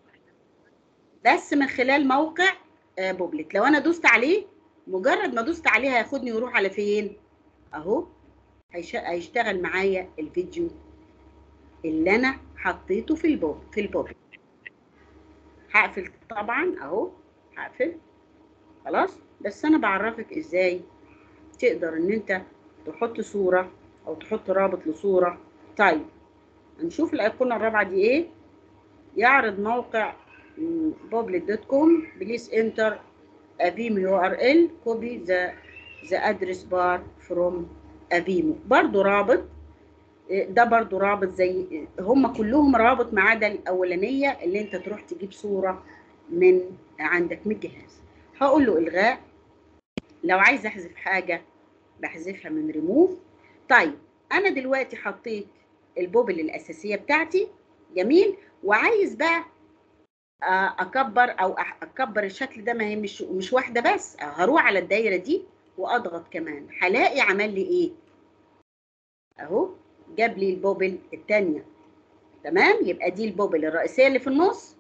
بس من خلال موقع آه، بوبلت لو انا دوست عليه مجرد ما دوست عليه هياخدني ويروح على فين اهو هيش- هيشتغل معايا الفيديو اللي انا حطيته في البوب في البوبلت هقفل طبعا اهو هقفل خلاص بس انا بعرفك ازاي تقدر ان انت تحط صورة او تحط رابط لصورة طيب هنشوف الايقونة الرابعة دي ايه يعرض موقع بوبلت دوت كوم بليز انتر ابيم يو ار ال كوبي ذا ذا ادرس بار فروم ابيمو برضو رابط ده برضو رابط زي هم كلهم رابط ما عدا الاولانيه اللي انت تروح تجيب صوره من عندك من الجهاز هقول له الغاء لو عايز احذف حاجه بحذفها من ريموف طيب انا دلوقتي حطيت البوبل الاساسيه بتاعتي جميل وعايز بقى آه، اكبر او أح- اكبر الشكل ده ما هي مش مش واحده بس آه، هروح على الدايره دي واضغط كمان هلاقي عمل لي ايه اهو جاب لي البوبل الثانيه تمام يبقى دي البوبل الرئيسيه اللي في النص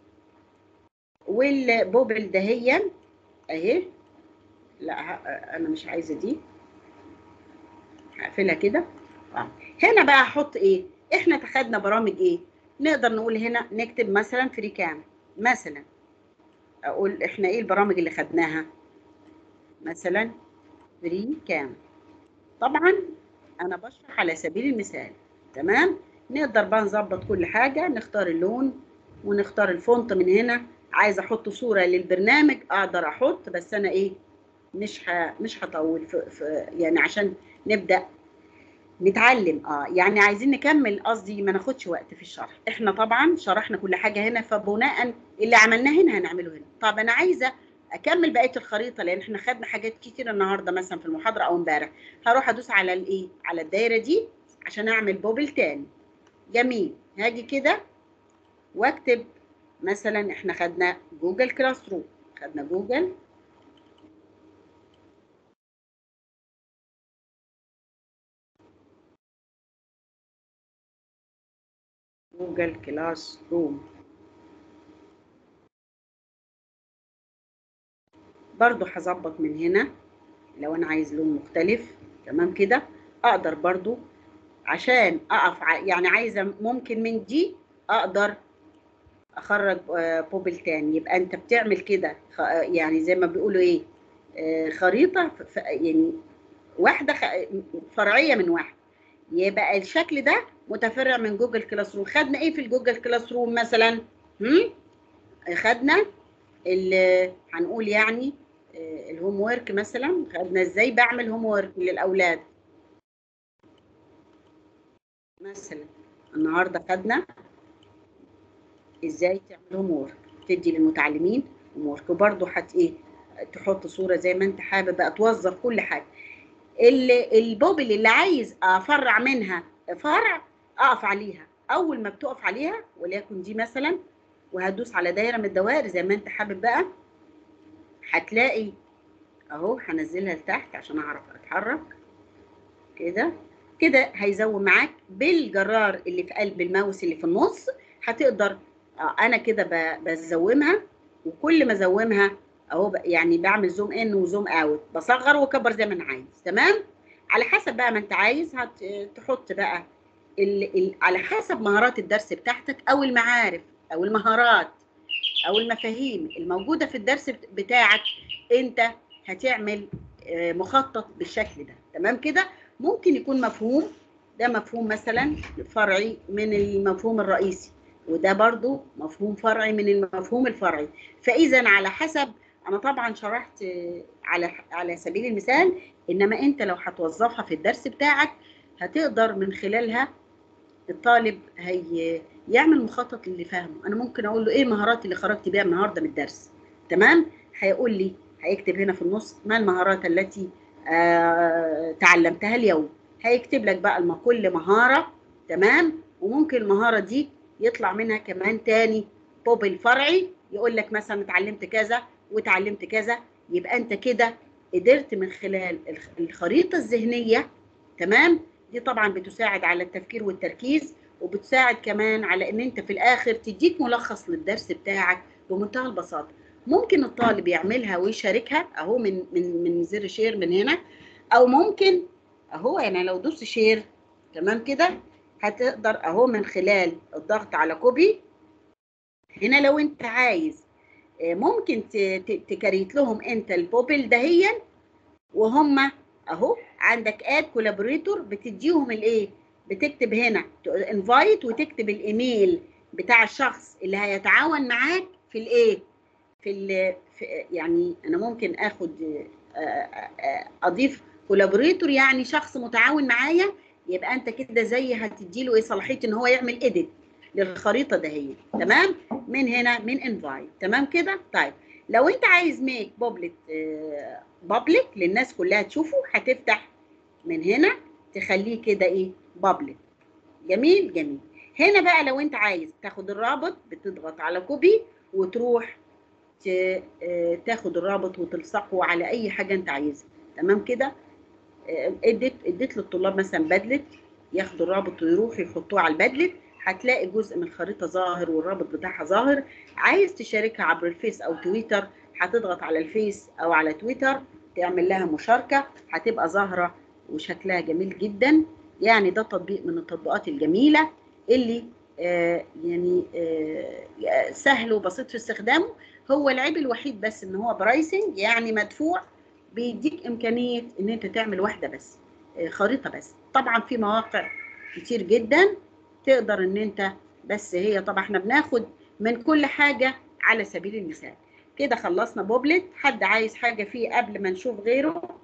والبوبل دهيا اهي لا ه- انا مش عايزه دي هقفلها كده آه. هنا بقى احط ايه احنا خدنا برامج ايه نقدر نقول هنا نكتب مثلا فري كام مثلا اقول احنا ايه البرامج اللي خدناها مثلا فري كام طبعا انا بشرح على سبيل المثال تمام نقدر بقى نظبط كل حاجه نختار اللون ونختار الفونت من هنا عايزه احط صوره للبرنامج اقدر احط بس انا ايه مش ه... مش هطول في... في يعني عشان نبدا نتعلم اه يعني عايزين نكمل قصدي ما ناخدش وقت في الشرح احنا طبعا شرحنا كل حاجه هنا فبناء اللي عملناه هنا هنعمله هنا طب انا عايزه اكمل بقيه الخريطه لان احنا خدنا حاجات كتير النهارده مثلا في المحاضره او امبارح هروح ادوس على الايه على الدايره دي عشان اعمل بوبل تاني جميل هاجي كده واكتب مثلا احنا خدنا جوجل كلاس روم خدنا جوجل جوجل كلاس روم برضو هظبط من هنا لو انا عايز لون مختلف تمام كده اقدر برضو عشان اقف ع- يعني عايزه ممكن من دي اقدر اخرج آه، بوبل تاني يبقى انت بتعمل كده خ- آه، يعني زي ما بيقولوا ايه آه، خريطه ف- ف- يعني واحده خ- فرعيه من واحده يبقى الشكل ده متفرع من جوجل كلاس روم خدنا ايه في الجوجل كلاس روم مثلا هم؟ خدنا ال- هنقول يعني آه، الهوم ورك مثلا خدنا ازاي بعمل هوم ورك للاولاد مثلا النهارده خدنا ازاي تعمل هوم ورك تدي للمتعلمين هوم ورك وبرده هت ايه تحط صوره زي ما انت حابب بقى توظف كل حاجه ال- البوبل اللي عايز افرع منها فرع اقف عليها اول ما بتقف عليها وليكن دي مثلا وهتدوس على دايره من الدوائر زي ما انت حابب بقى هتلاقي اهو هنزلها لتحت عشان اعرف اتحرك كده كده هيزوم معاك بالجرار اللي في قلب الماوس اللي في النص هتقدر آه، انا كده ب- بزومها وكل ما ازومها اهو ب- يعني بعمل زوم ان وزوم اوت بصغر واكبر زي ما انا عايز تمام على حسب بقى ما انت عايز هتحط بقى ال ال على حسب مهارات الدرس بتاعتك او المعارف او المهارات او المفاهيم الموجوده في الدرس بت- بتاعك انت هتعمل آه، مخطط بالشكل ده تمام كده ممكن يكون مفهوم ده مفهوم مثلا فرعي من المفهوم الرئيسي وده برضو مفهوم فرعي من المفهوم الفرعي فاذا على حسب انا طبعا شرحت آه، على على سبيل المثال انما انت لو هتوظفها في الدرس بتاعك هتقدر من خلالها الطالب هي يعمل مخطط للي فاهمه انا ممكن اقول له ايه المهارات اللي خرجت بيها النهارده من الدرس تمام هيقول لي هيكتب هنا في النص ما المهارات التي آه تعلمتها اليوم هيكتب لك بقى الم- كل مهاره تمام وممكن المهاره دي يطلع منها كمان تاني بوبل فرعي يقول لك مثلا اتعلمت كذا واتعلمت كذا يبقى انت كده قدرت من خلال الخ- الخريطه الذهنيه تمام دي طبعا بتساعد على التفكير والتركيز وبتساعد كمان على ان انت في الاخر تديك ملخص للدرس بتاعك بمنتهى البساطه ممكن الطالب يعملها ويشاركها اهو من من من زر شير من هنا او ممكن اهو يعني لو دوست شير تمام كده هتقدر اهو من خلال الضغط على كوبي هنا لو انت عايز آه، ممكن ت- ت- تكريت لهم انت البوبل دهيا وهم اهو عندك اد كولابوريتور بتديهم الايه بتكتب هنا انفايت وتكتب الايميل بتاع الشخص اللي هيتعاون معاك في الايه في, ال في يعني انا ممكن اخد آه، آه، آه، اضيف كولابوريتور يعني شخص متعاون معايا يبقى انت كده زي هتدي له ايه صلاحيه ان هو يعمل اديت للخريطه دهيت تمام من هنا من انفايت تمام كده طيب لو انت عايز ميك بوبلت بابليك للناس كلها تشوفه هتفتح من هنا تخليه كده ايه بابليك جميل جميل هنا بقى لو انت عايز تاخد الرابط بتضغط على كوبي وتروح ت- آه، تاخد الرابط وتلصقه على اي حاجه انت عايزها تمام كده آه، اديت اديت للطلاب مثلا بدلت ياخدوا الرابط ويروحوا يحطوه على البدلت هتلاقي جزء من الخريطه ظاهر والرابط بتاعها ظاهر عايز تشاركها عبر الفيس او تويتر هتضغط على الفيس او على تويتر تعمل لها مشاركه هتبقى ظاهره وشكلها جميل جدا يعني ده تطبيق من التطبيقات الجميله اللي آه يعني آه سهل وبسيط في استخدامه هو العيب الوحيد بس ان هو برايسنج يعني مدفوع بيديك امكانيه ان انت تعمل واحده بس آه خريطه بس طبعا في مواقع كتير جدا تقدر ان انت بس هي طبعا احنا بناخد من كل حاجه على سبيل المثال كده خلصنا بوبلت حد عايز حاجة فيه قبل ما نشوف غيره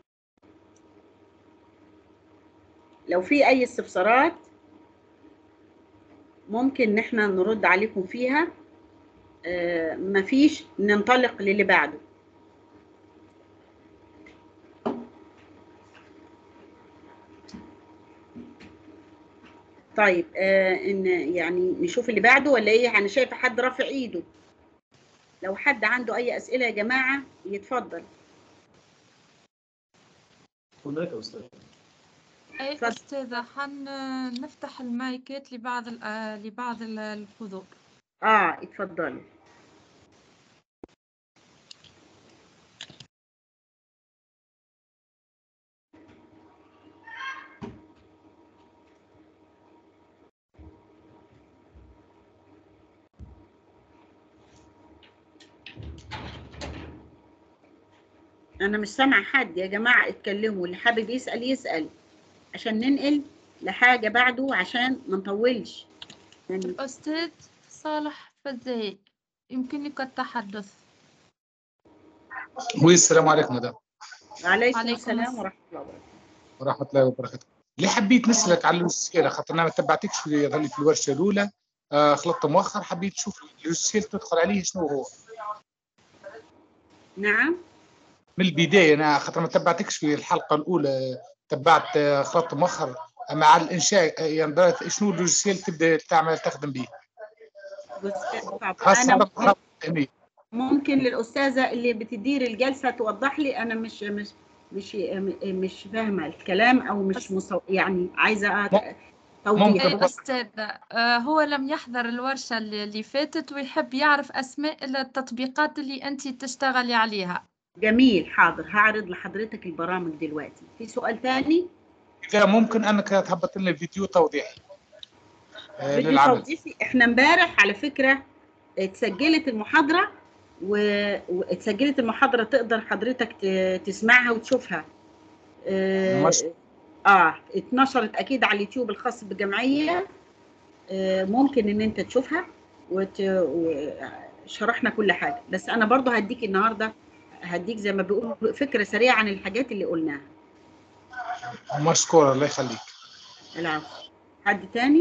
لو في أي استفسارات ممكن ان احنا نرد عليكم فيها آه مفيش ننطلق للي بعده طيب آه ان يعني نشوف اللي بعده ولا ايه انا شايفه حد رافع ايده لو حد عنده اي اسئله يا جماعه يتفضل هناك أستاذ أي اتفضل. أستاذة حن نفتح المايكات لبعض ال- آه، لبعض ال- الحضور اه اتفضلي انا مش سامعه حد يا جماعه اتكلموا اللي حابب يسال يسال عشان ننقل لحاجه بعده عشان ما نطولش يعني الأستاذ صالح فزاي يمكنك التحدث وي السلام عليكم مدام عليكم عليكم السلام السلام. ورحمه الله وبركاته ورحمه الله وبركاته اللي حبيت نسالك على اللوجيسيال خاطر انا ما تبعتكش في ظلي في الورشه الاولى آه خلطت مؤخر حبيت نشوف اللوجيسيال تدخل عليه شنو هو نعم من البدايه انا خاطر ما تبعتكش في الحلقه الاولى تبعت آه، خلطت مؤخر مع الانشاء آه، يعني درت شنو اللوجيسيال تبدا تعمل تخدم به بص طب خاصه انا خلطة التأمين. ممكن للاستاذه اللي بتدير الجلسه توضح لي انا مش مش مش مش فاهمه الكلام او مش مصو... يعني عايزه أ- توضيح ممكن. أي أستاذة آه، هو لم يحضر الورشة اللي اللي فاتت ويحب يعرف أسماء التطبيقات اللي أنت تشتغلي عليها جميل حاضر هعرض لحضرتك البرامج دلوقتي في سؤال تاني اذا ممكن انك تهبط لنا الفيديو توضيحي آه فيديو للعمل توضيحي احنا امبارح على فكره اتسجلت المحاضره و- واتسجلت المحاضره تقدر حضرتك ت- تسمعها وتشوفها اه, مش- آه اتنشرت اكيد على اليوتيوب الخاص بالجمعيه آه ممكن ان انت تشوفها وت... وشرحنا كل حاجه بس انا برضو هديك النهارده هديك زي ما بيقولوا فكره سريعه عن الحاجات اللي قلناها مشكور الله يخليك العفو حد تاني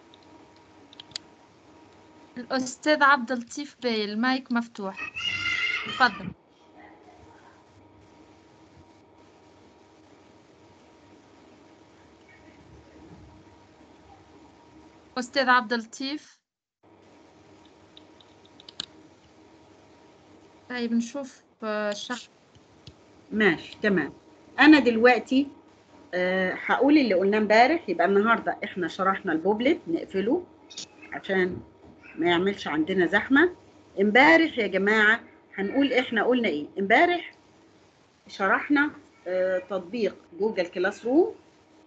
الأستاذ عبد اللطيف باي المايك مفتوح تفضل أستاذ عبد اللطيف طيب نشوف آه، الشرح ماشي تمام انا دلوقتي آه، هقول اللي قلناه امبارح يبقى النهارده احنا شرحنا البوبلت نقفله عشان ما يعملش عندنا زحمه امبارح يا جماعه هنقول احنا قلنا ايه امبارح شرحنا آه، تطبيق جوجل كلاس روم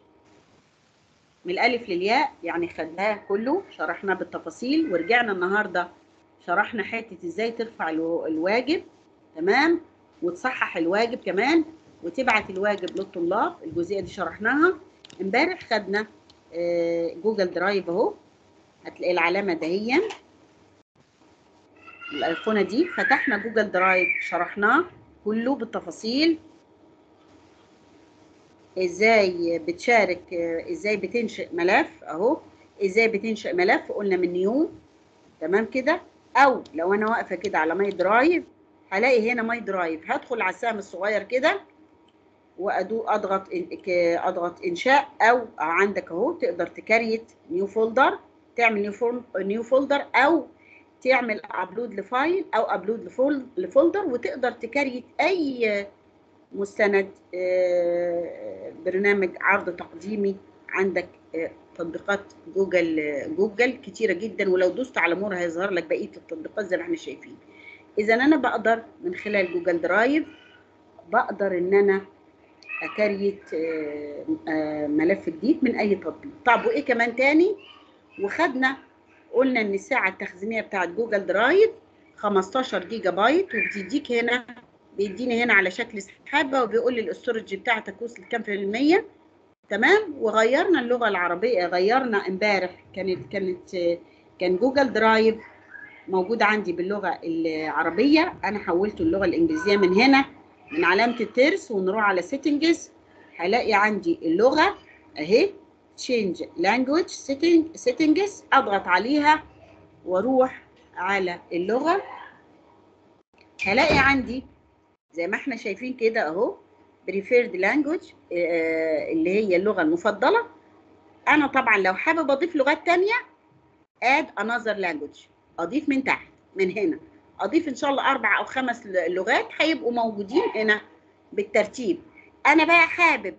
من الالف للياء يعني خدناه كله شرحناه بالتفاصيل ورجعنا النهارده شرحنا حته ازاي ترفع الو- الواجب تمام وتصحح الواجب كمان وتبعت الواجب للطلاب الجزئيه دي شرحناها امبارح خدنا آه، جوجل درايف اهو هتلاقي العلامه دهيا الايقونه دي فتحنا جوجل درايف شرحناه كله بالتفاصيل ازاي بتشارك آه، ازاي بتنشئ ملف اهو ازاي بتنشئ ملف قلنا من نيو تمام كده او لو انا واقفه كده على ماي درايف هلاقي هنا ماي درايف هدخل على السهم الصغير كده وادو اضغط إن- ك- اضغط انشاء او عندك اهو تقدر تكريت نيو فولدر تعمل نيو فول- نيو فولدر او تعمل ابلود لفايل او ابلود لفول- لفولدر وتقدر تكريت اي مستند آه، برنامج عرض تقديمي عندك آه، تطبيقات جوجل آه، جوجل كتيره جدا ولو دوست على مور هيظهر لك بقيه التطبيقات زي ما احنا شايفين اذا انا بقدر من خلال جوجل درايف بقدر ان انا اكريت آه، آه، ملف جديد من اي تطبيق طب وايه كمان تاني وخدنا قلنا ان الساعه التخزينيه بتاعت جوجل درايف 15 جيجا بايت وبتديك هنا بيديني هنا على شكل سحابه وبيقول لي الاستورج بتاعتك وصل كام في المية تمام وغيرنا اللغه العربيه غيرنا امبارح كانت كانت آه، كان جوجل درايف موجود عندي باللغه العربيه انا حولته اللغه الانجليزيه من هنا من علامه الترس ونروح على سيتنجز هلاقي عندي اللغه اهي change language setting settings اضغط عليها واروح على اللغه هلاقي عندي زي ما احنا شايفين كده اهو preferred language آه، اللي هي اللغه المفضله انا طبعا لو حابب اضيف لغات تانية add another language اضيف من تحت من هنا اضيف ان شاء الله اربع او خمس ل- لغات هيبقوا موجودين هنا بالترتيب انا بقى حابب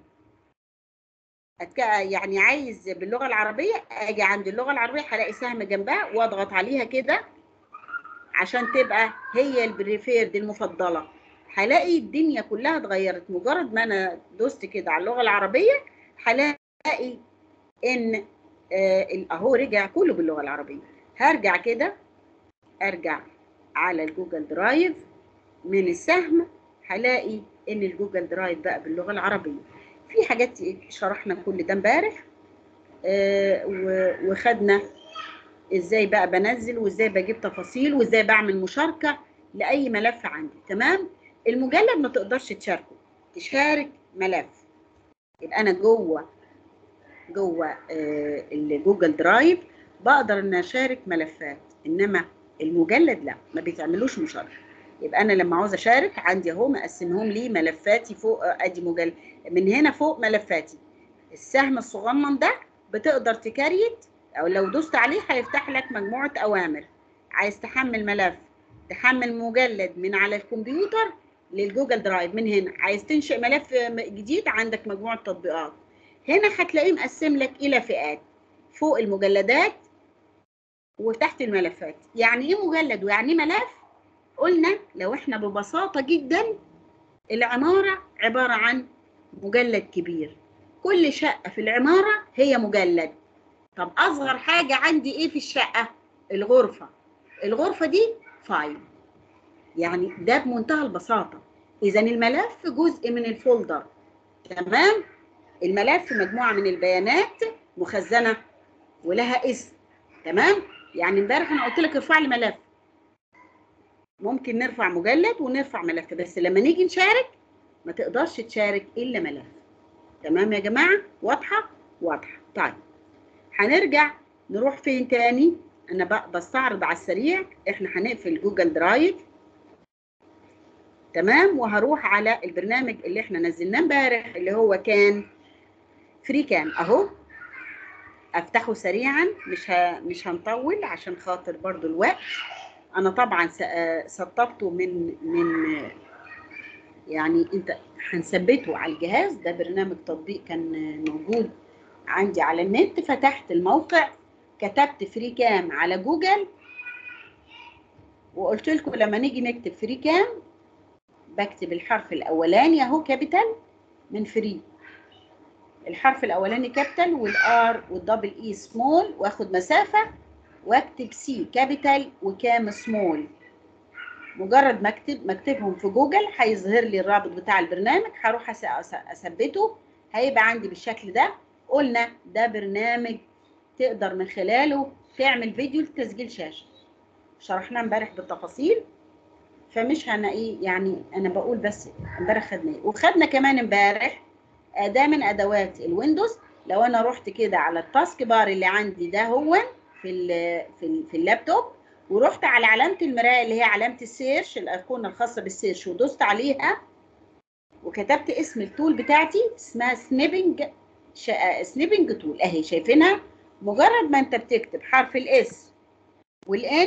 أتك... يعني عايز باللغه العربيه اجي عند اللغه العربيه هلاقي سهم جنبها واضغط عليها كده عشان تبقى هي البريفيرد المفضله هلاقي الدنيا كلها اتغيرت مجرد ما انا دوست كده على اللغه العربيه هلاقي ان آه، ال- اهو رجع كله باللغه العربيه هرجع كده ارجع على الجوجل درايف من السهم هلاقي ان الجوجل درايف بقى باللغه العربيه في حاجات شرحنا كل ده امبارح آه، و- وخدنا ازاي بقى بنزل وازاي بجيب تفاصيل وازاي بعمل مشاركه لاي ملف عندي تمام المجلد ما تقدرش تشاركه تشارك ملف يبقى انا جوه جوه آه، الجوجل درايف بقدر ان اشارك ملفات انما المجلد لا ما بيتعملوش مشاركه يبقى انا لما عاوز اشارك عندي اهو مقسمهم لي ملفاتي فوق آه، ادي مجلد من هنا فوق ملفاتي السهم الصغنن ده بتقدر تكريت او لو دوست عليه هيفتح لك مجموعه اوامر عايز تحمل ملف تحمل مجلد من على الكمبيوتر للجوجل درايف من هنا عايز تنشئ ملف جديد عندك مجموعه تطبيقات هنا هتلاقيه مقسم لك الى فئات فوق المجلدات وتحت الملفات يعني ايه مجلد ويعني ايه ملف قلنا لو احنا ببساطه جدا العماره عباره عن مجلد كبير كل شقه في العماره هي مجلد طب اصغر حاجه عندي ايه في الشقه الغرفه الغرفه دي فايل يعني ده بمنتهى البساطه اذا الملف جزء من الفولدر تمام الملف مجموعه من البيانات مخزنه ولها اسم تمام يعني امبارح انا قلت لك ارفع لي ملف ممكن نرفع مجلد ونرفع ملف بس لما نيجي نشارك ما تقدرش تشارك الا ملف تمام يا جماعه واضحه واضحه طيب هنرجع نروح فين تاني انا بقى بستعرض على السريع احنا هنقفل جوجل درايف تمام وهروح على البرنامج اللي احنا نزلناه امبارح اللي هو كان فري كام اهو افتحه سريعا مش ه... مش هنطول عشان خاطر برضو الوقت انا طبعا س... آه، سطبته من من آه، يعني انت هنثبته على الجهاز ده برنامج تطبيق كان آه، موجود عندي على النت فتحت الموقع كتبت فري كام على جوجل وقلت لكم لما نيجي نكتب فري كام بكتب الحرف الاولاني اهو كابيتال من فري الحرف الاولاني كابيتال والار والدبل اي سمول واخد مسافه واكتب سي كابيتال وكام سمول مجرد ما اكتب ما اكتبهم في جوجل هيظهر لي الرابط بتاع البرنامج هروح أس- أس- اثبته هيبقى عندي بالشكل ده قلنا ده برنامج تقدر من خلاله تعمل فيديو لتسجيل شاشه شرحناه امبارح بالتفاصيل فمش هنا ايه يعني انا بقول بس امبارح خدنا ايه وخدنا كمان امبارح اداه من ادوات الويندوز لو انا رحت كده على التاسك بار اللي عندي ده هو في ال في ال في اللابتوب ورحت على علامه المرايه اللي هي علامه السيرش الايقونه الخاصه بالسيرش ودوست عليها وكتبت اسم التول بتاعتي اسمها سنيبنج سنيبنج تول اهي شايفينها مجرد ما انت بتكتب حرف الاس والان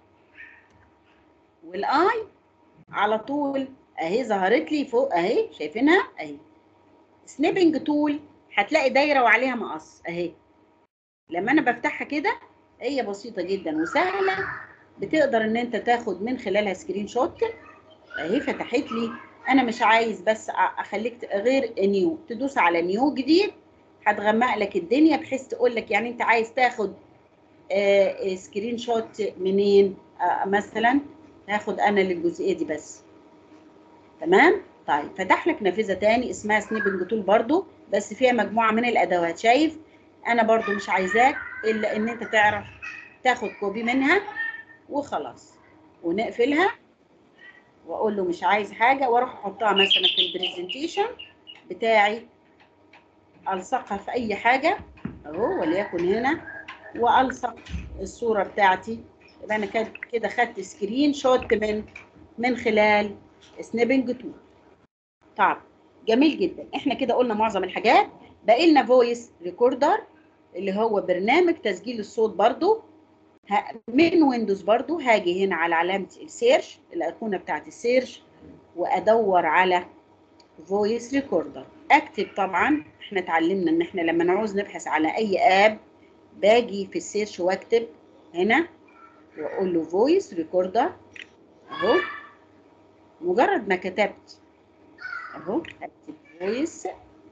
والاي على طول اهي ظهرت لي فوق اهي شايفينها اهي سنيبنج تول هتلاقي دايره وعليها مقص اهي لما انا بفتحها كده هي بسيطه جدا وسهله بتقدر ان انت تاخد من خلالها سكرين شوت اهي فتحت لي انا مش عايز بس أ- اخليك ت- غير نيو تدوس على نيو جديد هتغمق لك الدنيا بحيث تقول لك يعني انت عايز تاخد آه، آه، سكرين شوت منين آه، مثلا هاخد انا للجزئيه دي بس تمام طيب فتح لك نافذه تاني اسمها سنيبنج تول برضو بس فيها مجموعه من الادوات شايف انا برضو مش عايزاك الا ان انت تعرف تاخد كوبي منها وخلاص ونقفلها واقول له مش عايز حاجه واروح احطها مثلا في البرزنتيشن بتاعي الصقها في اي حاجه اهو وليكن هنا والصق الصوره بتاعتي يبقى انا كده كده خدت سكرين شوت من من خلال سنيبنج تول طب جميل جدا احنا كده قلنا معظم الحاجات باقي لنا فويس ريكوردر اللي هو برنامج تسجيل الصوت برضو ه- من ويندوز برضو هاجي هنا على علامة السيرش الأيقونة بتاعت السيرش وأدور على فويس ريكوردر أكتب طبعا احنا اتعلمنا إن احنا لما نعوز نبحث على أي آب باجي في السيرش واكتب هنا وأقول له فويس ريكوردر أهو مجرد ما كتبت أهو أكتب فويس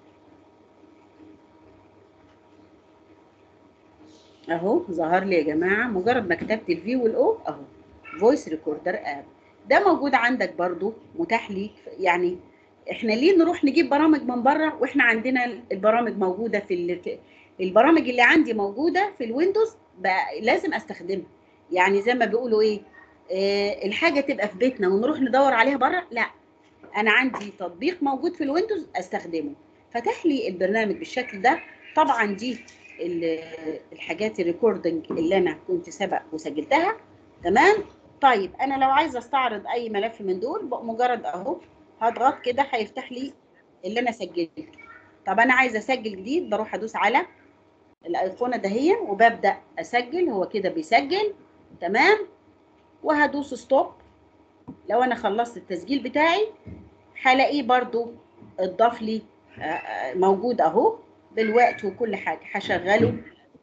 اهو ظهر لي يا جماعه مجرد ما كتبت الفي والاو اهو فويس ريكوردر اب ده موجود عندك برضو متاح ليك يعني احنا ليه نروح نجيب برامج من بره واحنا عندنا البرامج موجوده في ال- البرامج اللي عندي موجوده في الويندوز بقى لازم استخدمها يعني زي ما بيقولوا ايه آه الحاجه تبقى في بيتنا ونروح ندور عليها بره لا انا عندي تطبيق موجود في الويندوز استخدمه فتح لي البرنامج بالشكل ده طبعا دي ال- الحاجات الريكوردنج اللي انا كنت سبق وسجلتها تمام طيب انا لو عايزه استعرض اي ملف من دول بق- مجرد اهو هضغط كده هيفتح لي اللي انا سجلته طب انا عايزه اسجل جديد بروح ادوس على الايقونه دهيا وببدا اسجل هو كده بيسجل تمام وهدوس ستوب لو انا خلصت التسجيل بتاعي هلاقيه برضو اتضاف لي آه، آه، موجود اهو بالوقت وكل حاجه هشغله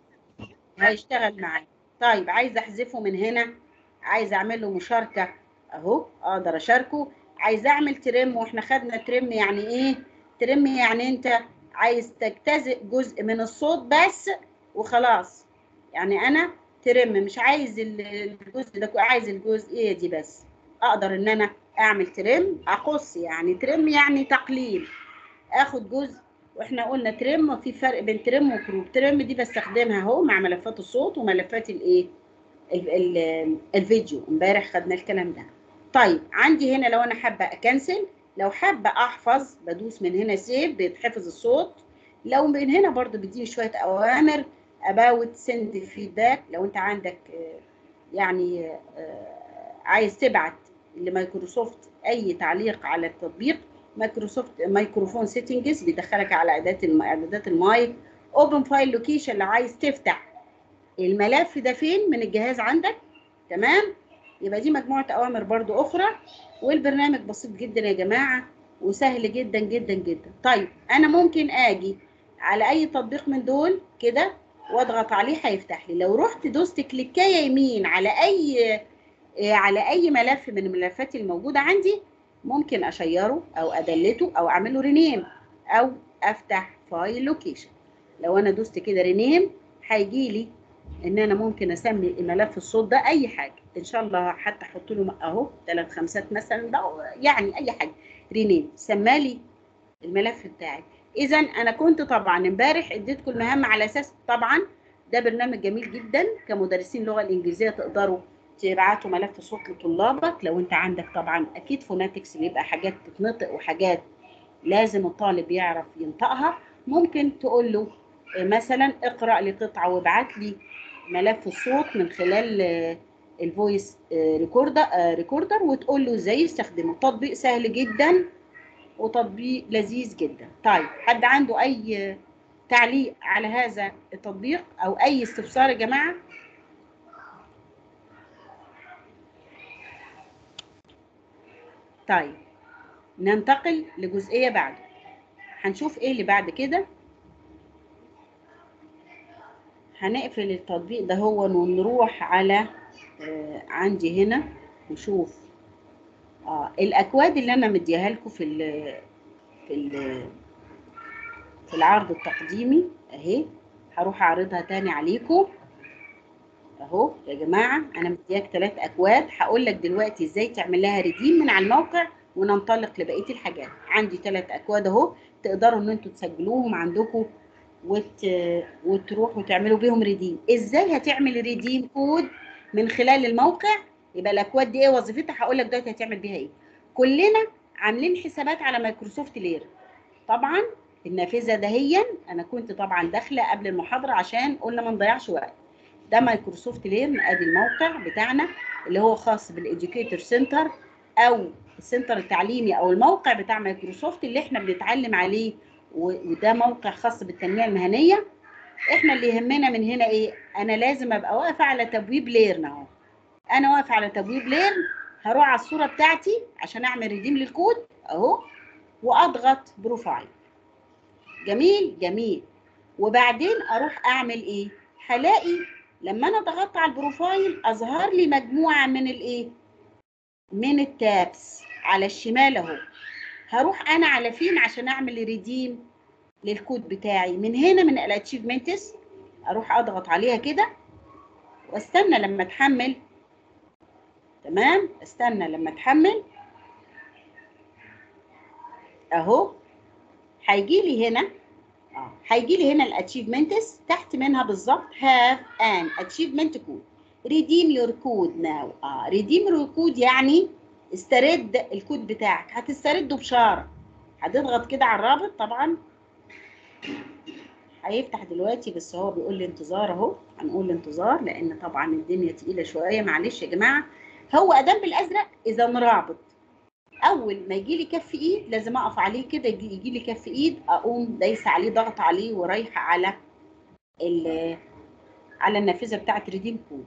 هيشتغل معايا طيب عايزه احذفه من هنا عايزه اعمل له مشاركه اهو اقدر اشاركه عايزه اعمل ترم واحنا خدنا ترم يعني ايه ترم يعني انت عايز تجتزئ جزء من الصوت بس وخلاص يعني انا ترم مش عايز ال- الجزء ده عايز الجزئيه دي بس اقدر ان انا اعمل ترم اقص يعني ترم يعني تقليل اخد جزء واحنا قلنا ترم في فرق بين ترم وكروب ترم دي بستخدمها اهو مع ملفات الصوت وملفات الايه ال- ال- الفيديو امبارح خدنا الكلام ده طيب عندي هنا لو انا حابه اكنسل لو حابه احفظ بدوس من هنا سيف بيتحفظ الصوت لو من هنا برضو بيديني شويه اوامر about send feedback لو انت عندك آه، يعني آه، عايز تبعت لمايكروسوفت اي تعليق على التطبيق مايكروسوفت مايكروفون سيتنجز بيدخلك على اعدادات الم- اعدادات المايك اوبن فايل لوكيشن لو عايز تفتح الملف ده فين من الجهاز عندك تمام يبقى دي مجموعه اوامر برضو اخرى والبرنامج بسيط جدا يا جماعه وسهل جدا جدا جدا طيب انا ممكن اجي على اي تطبيق من دول كده واضغط عليه هيفتح لي لو رحت دوست كليكايه يمين على اي آه، على اي ملف من الملفات الموجوده عندي ممكن اشيره او ادلته او اعمل له رينيم او افتح فايل لوكيشن لو انا دوست كده رينيم هيجي لي ان انا ممكن اسمي ملف الصوت ده اي حاجه ان شاء الله حتى احط له اهو ثلاث خمسات مثلا ده يعني اي حاجه رينيم سمالي الملف بتاعي اذا انا كنت طبعا امبارح اديتكم المهام على اساس طبعا ده برنامج جميل جدا كمدرسين اللغه الانجليزيه تقدروا تبعتوا ملف صوت لطلابك لو انت عندك طبعا اكيد فوناتكس بيبقى حاجات تتنطق وحاجات لازم الطالب يعرف ينطقها ممكن تقول له آه، مثلا اقرا لي قطعه وابعت لي ملف الصوت من خلال آه، الفويس آه، ريكوردر آه، ريكوردر وتقول له ازاي يستخدمه تطبيق سهل جدا وتطبيق لذيذ جدا طيب حد عنده اي تعليق على هذا التطبيق او اي استفسار يا جماعه طيب ننتقل لجزئيه بعده هنشوف ايه اللي بعد كده هنقفل التطبيق ده هو ونروح على آه عندي هنا نشوف اه الاكواد اللي انا مديها لكم في ال في ال في العرض التقديمي اهي هروح اعرضها تاني عليكم اهو يا جماعه انا مدياك ثلاث اكواد هقول لك دلوقتي ازاي تعمل لها ريديم من على الموقع وننطلق لبقيه الحاجات عندي ثلاث اكواد اهو تقدروا ان انتوا تسجلوهم عندكم وت... وتروحوا تعملوا بيهم ريديم ازاي هتعمل ريديم كود من خلال الموقع يبقى الاكواد دي ايه وظيفتها هقول لك دلوقتي هتعمل بيها ايه كلنا عاملين حسابات على مايكروسوفت لير طبعا النافذه دهيا انا كنت طبعا داخله قبل المحاضره عشان قلنا ما نضيعش وقت ده مايكروسوفت لير ادي الموقع بتاعنا اللي هو خاص بالاديوكيتور سنتر او السنتر التعليمي او الموقع بتاع مايكروسوفت اللي احنا بنتعلم عليه و- وده موقع خاص بالتنميه المهنيه احنا اللي يهمنا من هنا ايه انا لازم ابقى واقفه على تبويب ليرن اهو انا واقفه على تبويب ليرن هروح على الصوره بتاعتي عشان اعمل ريديم للكود اهو واضغط بروفايل جميل جميل وبعدين اروح اعمل ايه هلاقي لما انا ضغطت على البروفايل اظهر لي مجموعه من الايه من التابس على الشمال اهو هروح انا على فين عشان اعمل ريديم للكود بتاعي من هنا من الاتشيفمنتس اروح اضغط عليها كده واستنى لما تحمل تمام استنى لما تحمل اهو هيجي لي هنا اه هيجي لي هنا الاتشيفمنتس تحت منها بالظبط have an achievement code redeem your code now اه redeem your code يعني استرد الكود بتاعك هتسترده بشاره هتضغط كده على الرابط طبعا هيفتح دلوقتي بس هو بيقول لي انتظار اهو هنقول انتظار لان طبعا الدنيا تقيله شويه معلش يا جماعه هو ادام بالازرق اذا رابط اول ما يجي لي كف ايد لازم اقف عليه كده يجي يجي لي كف ايد اقوم دايسه عليه ضغط عليه ورايحه على ال- على النافذه بتاعه ريديم كود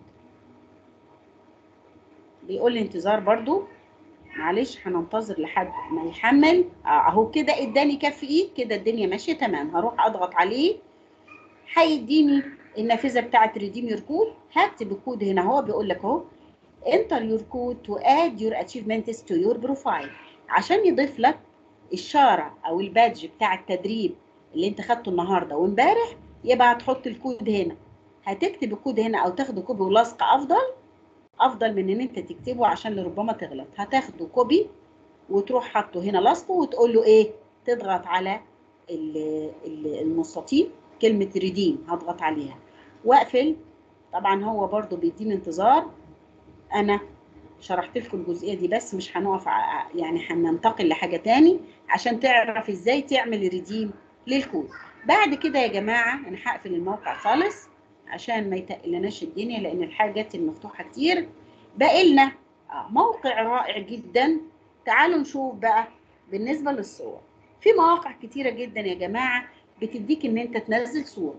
بيقول لي انتظار برضو معلش هننتظر لحد ما يحمل آه، اهو كده اداني كف ايد كده الدنيا ماشيه تمام هروح اضغط عليه هيديني النافذه بتاعه ريديم يور كود هكتب الكود هنا هو بيقول لك اهو enter your code to add your achievements to your profile عشان يضيف لك الشارة او البادج بتاع التدريب اللي انت خدته النهارده وامبارح يبقى هتحط الكود هنا هتكتب الكود هنا او تاخده كوبي ولصق افضل افضل من ان انت تكتبه عشان لربما تغلط هتاخده كوبي وتروح حاطه هنا لصقه وتقول له ايه تضغط على ال- ال- المستطيل كلمه ريديم هضغط عليها واقفل طبعا هو برضو بيديني انتظار انا شرحت لكم الجزئيه دي بس مش هنقف ع- يعني هننتقل لحاجه تاني عشان تعرف ازاي تعمل ريديم للكود بعد كده يا جماعه انا هقفل الموقع خالص عشان ما يتقلناش الدنيا لان الحاجات المفتوحه كتير باقي لنا آه، موقع رائع جدا تعالوا نشوف بقى بالنسبه للصور في مواقع كتيره جدا يا جماعه بتديك ان انت تنزل صور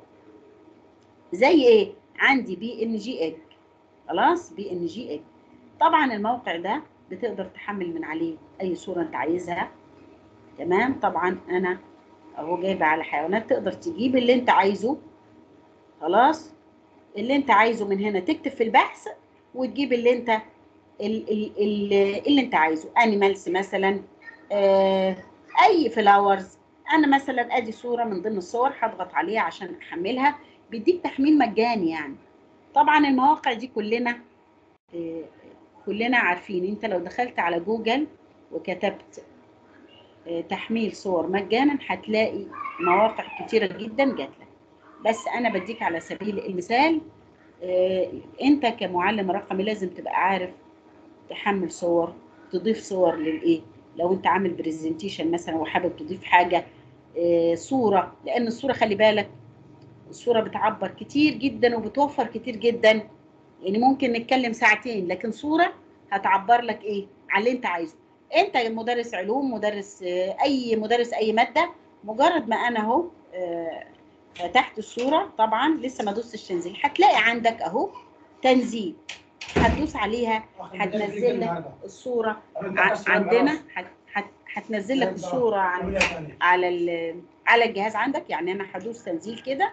زي ايه عندي بي ان جي اج خلاص بي ان جي اج طبعا الموقع ده بتقدر تحمل من عليه اي صوره انت عايزها تمام طبعا انا اهو جايبه على حيوانات تقدر تجيب اللي انت عايزه خلاص اللي انت عايزه من هنا تكتب في البحث وتجيب اللي انت ال- ال- ال- اللي انت عايزه انيمالز مثلا آه، اي فلاورز انا مثلا ادي صوره من ضمن الصور هضغط عليها عشان احملها بيديك تحميل مجاني يعني طبعا المواقع دي كلنا آه، كلنا عارفين انت لو دخلت على جوجل وكتبت آه، تحميل صور مجانا هتلاقي مواقع كتيره جدا جات لك بس انا بديك على سبيل المثال آه، انت كمعلم رقمي لازم تبقى عارف تحمل صور تضيف صور للايه لو انت عامل برزنتيشن مثلا وحابب تضيف حاجه آه، صوره لان الصوره خلي بالك الصوره بتعبر كتير جدا وبتوفر كتير جدا يعني ممكن نتكلم ساعتين لكن صوره هتعبر لك ايه على اللي انت عايزه انت مدرس علوم مدرس آه، اي مدرس اي ماده مجرد ما انا اهو آه، فتحت الصوره طبعا لسه ما دوستش تنزيل هتلاقي عندك اهو تنزيل هتدوس عليها هتنزل لك الصوره ع- عندنا هت- هت- هتنزل لك الصوره عن على ال- على الجهاز عندك يعني انا هدوس تنزيل كده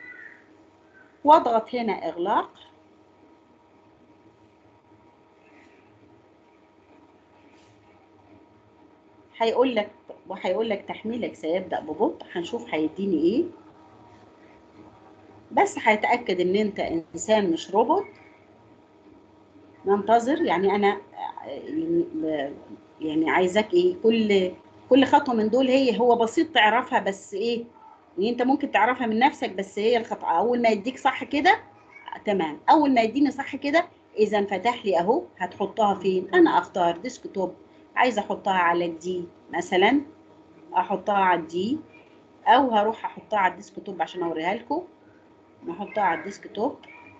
واضغط هنا اغلاق هيقول لك وهيقول لك تحميلك سيبدأ ببطء هنشوف هيديني ايه بس هيتأكد ان انت انسان مش روبوت ننتظر يعني انا يعني- يعني عايزاك ايه كل كل خطوه من دول هي هو بسيط تعرفها بس ايه يعني انت ممكن تعرفها من نفسك بس هي الخطأ اول ما يديك صح كده تمام اول ما يديني صح كده اذا فتح لي اهو هتحطها فين انا اختار ديسكتوب عايزه احطها على الدي مثلا احطها على الدي او هروح احطها على الديسكتوب عشان اوريها لكم نحطها على الديسكتوب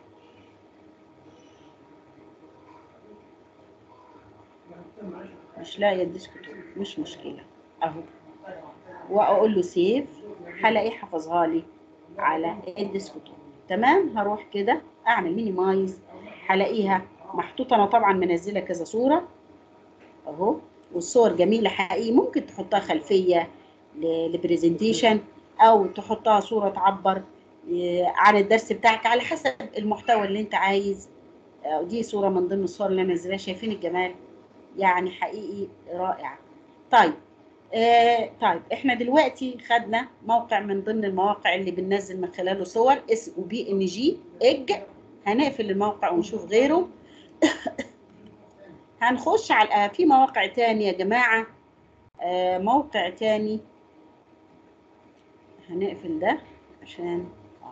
مش لاقيه الديسكتوب مش مشكله اهو واقول له سيف هلاقيه حفظها لي على الديسكتوب تمام هروح كده اعمل مينيمايز هلاقيها محطوطه انا طبعا منزله كذا صوره اهو والصور جميله حقيقي ممكن تحطها خلفيه لبرزنتيشن او تحطها صوره تعبر آه، عن الدرس بتاعك على حسب المحتوى اللي انت عايز آه، ودي صوره من ضمن الصور اللي انا منزلاها شايفين الجمال يعني حقيقي رائع طيب آه طيب احنا دلوقتي خدنا موقع من ضمن المواقع اللي بننزل من خلاله صور اسمه بي ان جي اج هنقفل الموقع ونشوف غيره هنخش على آه، في مواقع تاني يا جماعة آه موقع تاني هنقفل ده عشان آه.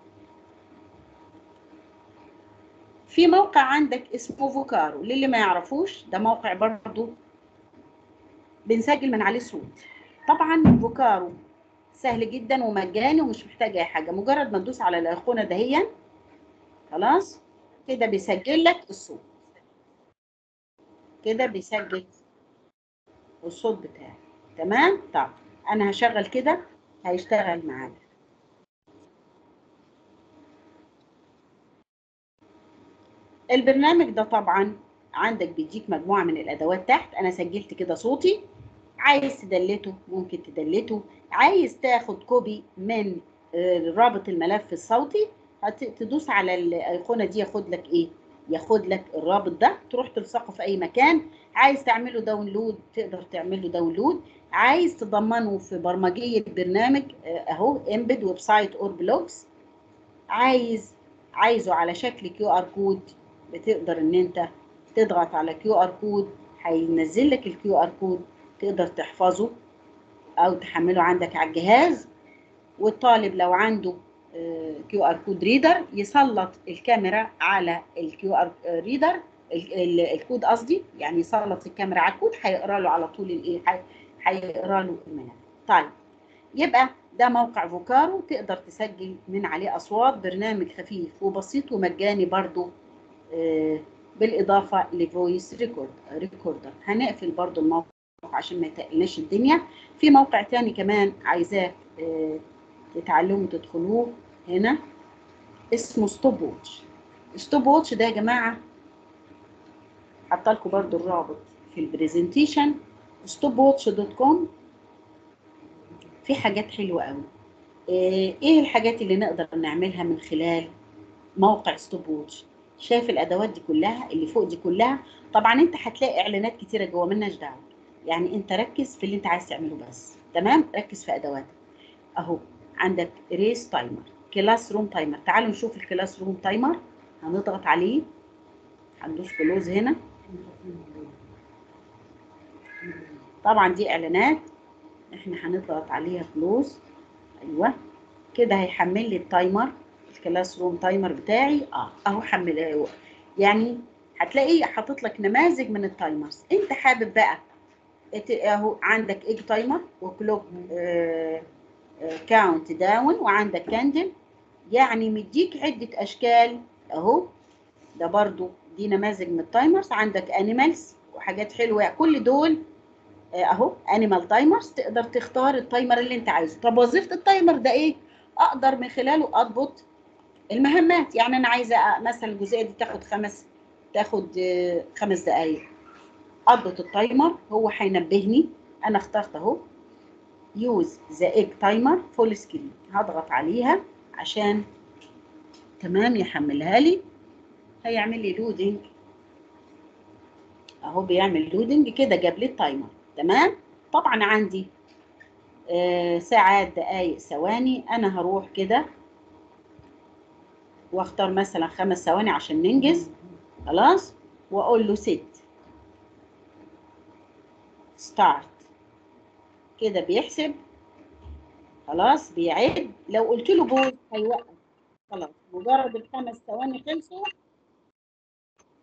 في موقع عندك اسمه فوكارو للي ما يعرفوش ده موقع برضو بنسجل من عليه صوت طبعا فوكارو سهل جدا ومجاني ومش محتاج اي حاجه مجرد ما تدوس على الايقونه دهيا خلاص كده بيسجل لك الصوت كده بيسجل الصوت بتاعي تمام طب انا هشغل كده هيشتغل معانا البرنامج ده طبعا عندك بيديك مجموعه من الادوات تحت انا سجلت كده صوتي عايز تدلته ممكن تدلته عايز تاخد كوبي من آه، رابط الملف الصوتي هت- تدوس على الايقونه دي ياخد لك ايه ياخد لك الرابط ده تروح تلصقه في اي مكان عايز تعمله داونلود تقدر تعمله داونلود عايز تضمنه في برمجيه برنامج آه، اهو امبد ويب سايت اور بلوجز عايز عايزه على شكل كيو ار كود بتقدر ان انت تضغط على كيو ار كود هينزل لك الكيو ار كود تقدر تحفظه او تحمله عندك على الجهاز والطالب لو عنده كيو ار كود ريدر يسلط الكاميرا على الكيو ار ريدر الكود قصدي يعني يسلط الكاميرا على الكود هيقرا له على طول الايه هي- هيقرا له المنهج طيب يبقى ده موقع فوكارو تقدر تسجل من عليه اصوات برنامج خفيف وبسيط ومجاني برضو آه، بالاضافه لفويس ريكورد ريكوردر هنقفل برضو الموقع عشان ما يتقلناش الدنيا في موقع تاني كمان عايزاك آه، تتعلموا تدخلوه هنا اسمه ستوب ووتش ستوب ووتش ده يا جماعه حاطه لكم برضو الرابط في البرزنتيشن ستوب ووتش دوت كوم في حاجات حلوه قوي آه، ايه الحاجات اللي نقدر نعملها من خلال موقع ستوب ووتش شايف الادوات دي كلها اللي فوق دي كلها طبعا انت هتلاقي اعلانات كتيره جوه مالناش دعوه يعني انت ركز في اللي انت عايز تعمله بس تمام ركز في ادواتك اهو عندك ريس تايمر كلاس روم تايمر تعالوا نشوف الكلاس روم تايمر هنضغط عليه هندوس كلوز هنا طبعا دي اعلانات احنا هنضغط عليها كلوز ايوه كده هيحمل لي التايمر الكلاس روم تايمر بتاعي اه اهو حمل يعني هتلاقي حاطط لك نماذج من التايمرز انت حابب بقى ات- اهو عندك ايج تايمر وكلوك كاونت داون وعندك كاندل يعني مديك عدة اشكال اهو ده برضو دي نماذج من التايمرز عندك انيمالز وحاجات حلوه كل دول آه، اهو انيمال تايمرز تقدر تختار التايمر اللي انت عايزه طب وظيفه التايمر ده ايه اقدر من خلاله اضبط المهمات يعني انا عايزه أ- مثلا الجزئيه دي تاخد خمس تاخد آه، خمس دقائق اضبط التايمر هو هينبهني انا اخترت اهو يوز ذا ايج تايمر فول سكرين هضغط عليها عشان تمام يحملها لي هيعمل لي لودنج اهو بيعمل لودنج كده جاب لي التايمر تمام طبعا عندي آه ساعات دقايق ثواني انا هروح كده واختار مثلا خمس ثواني عشان ننجز خلاص واقول له ست ستارت كده بيحسب خلاص بيعد لو قلت له بوز هيوقف خلاص مجرد الخمس ثواني خلصوا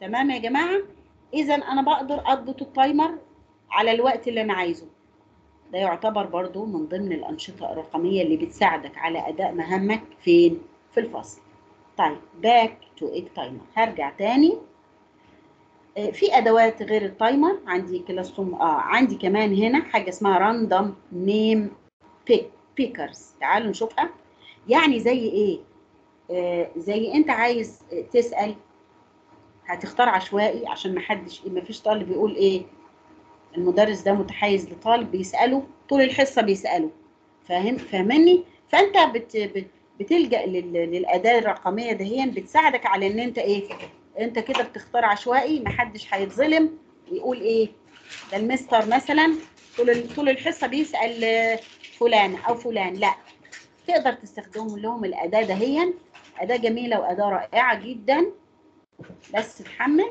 تمام يا جماعه اذا انا بقدر اضبط التايمر على الوقت اللي انا عايزه ده يعتبر برضو من ضمن الانشطه الرقميه اللي بتساعدك على اداء مهامك فين في الفصل طيب باك تو ايك تايمر هرجع تاني آه، في ادوات غير التايمر عندي كلاس روم اه عندي كمان هنا حاجه اسمها راندوم نيم بيك بيكرز تعالوا نشوفها يعني زي ايه آه زي انت عايز آه، تسال هتختار عشوائي عشان ما حدش ما فيش طالب يقول ايه المدرس ده متحيز لطالب بيساله طول الحصه بيساله فاهم فاهمني فانت بت بت بتلجا لل- للاداه الرقميه دهيا بتساعدك على ان انت ايه انت كده بتختار عشوائي محدش هيتظلم ويقول ايه ده المستر مثلا طول ال- طول الحصه بيسال آه، فلان او فلان لا تقدر تستخدم لهم الاداه دهيا اداه جميله واداه رائعه جدا بس تحمل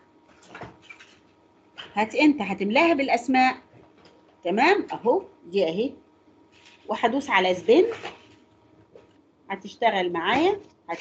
هت انت هتملاها بالاسماء تمام اهو دي اهي وهدوس على سبين هتشتغل معايا هت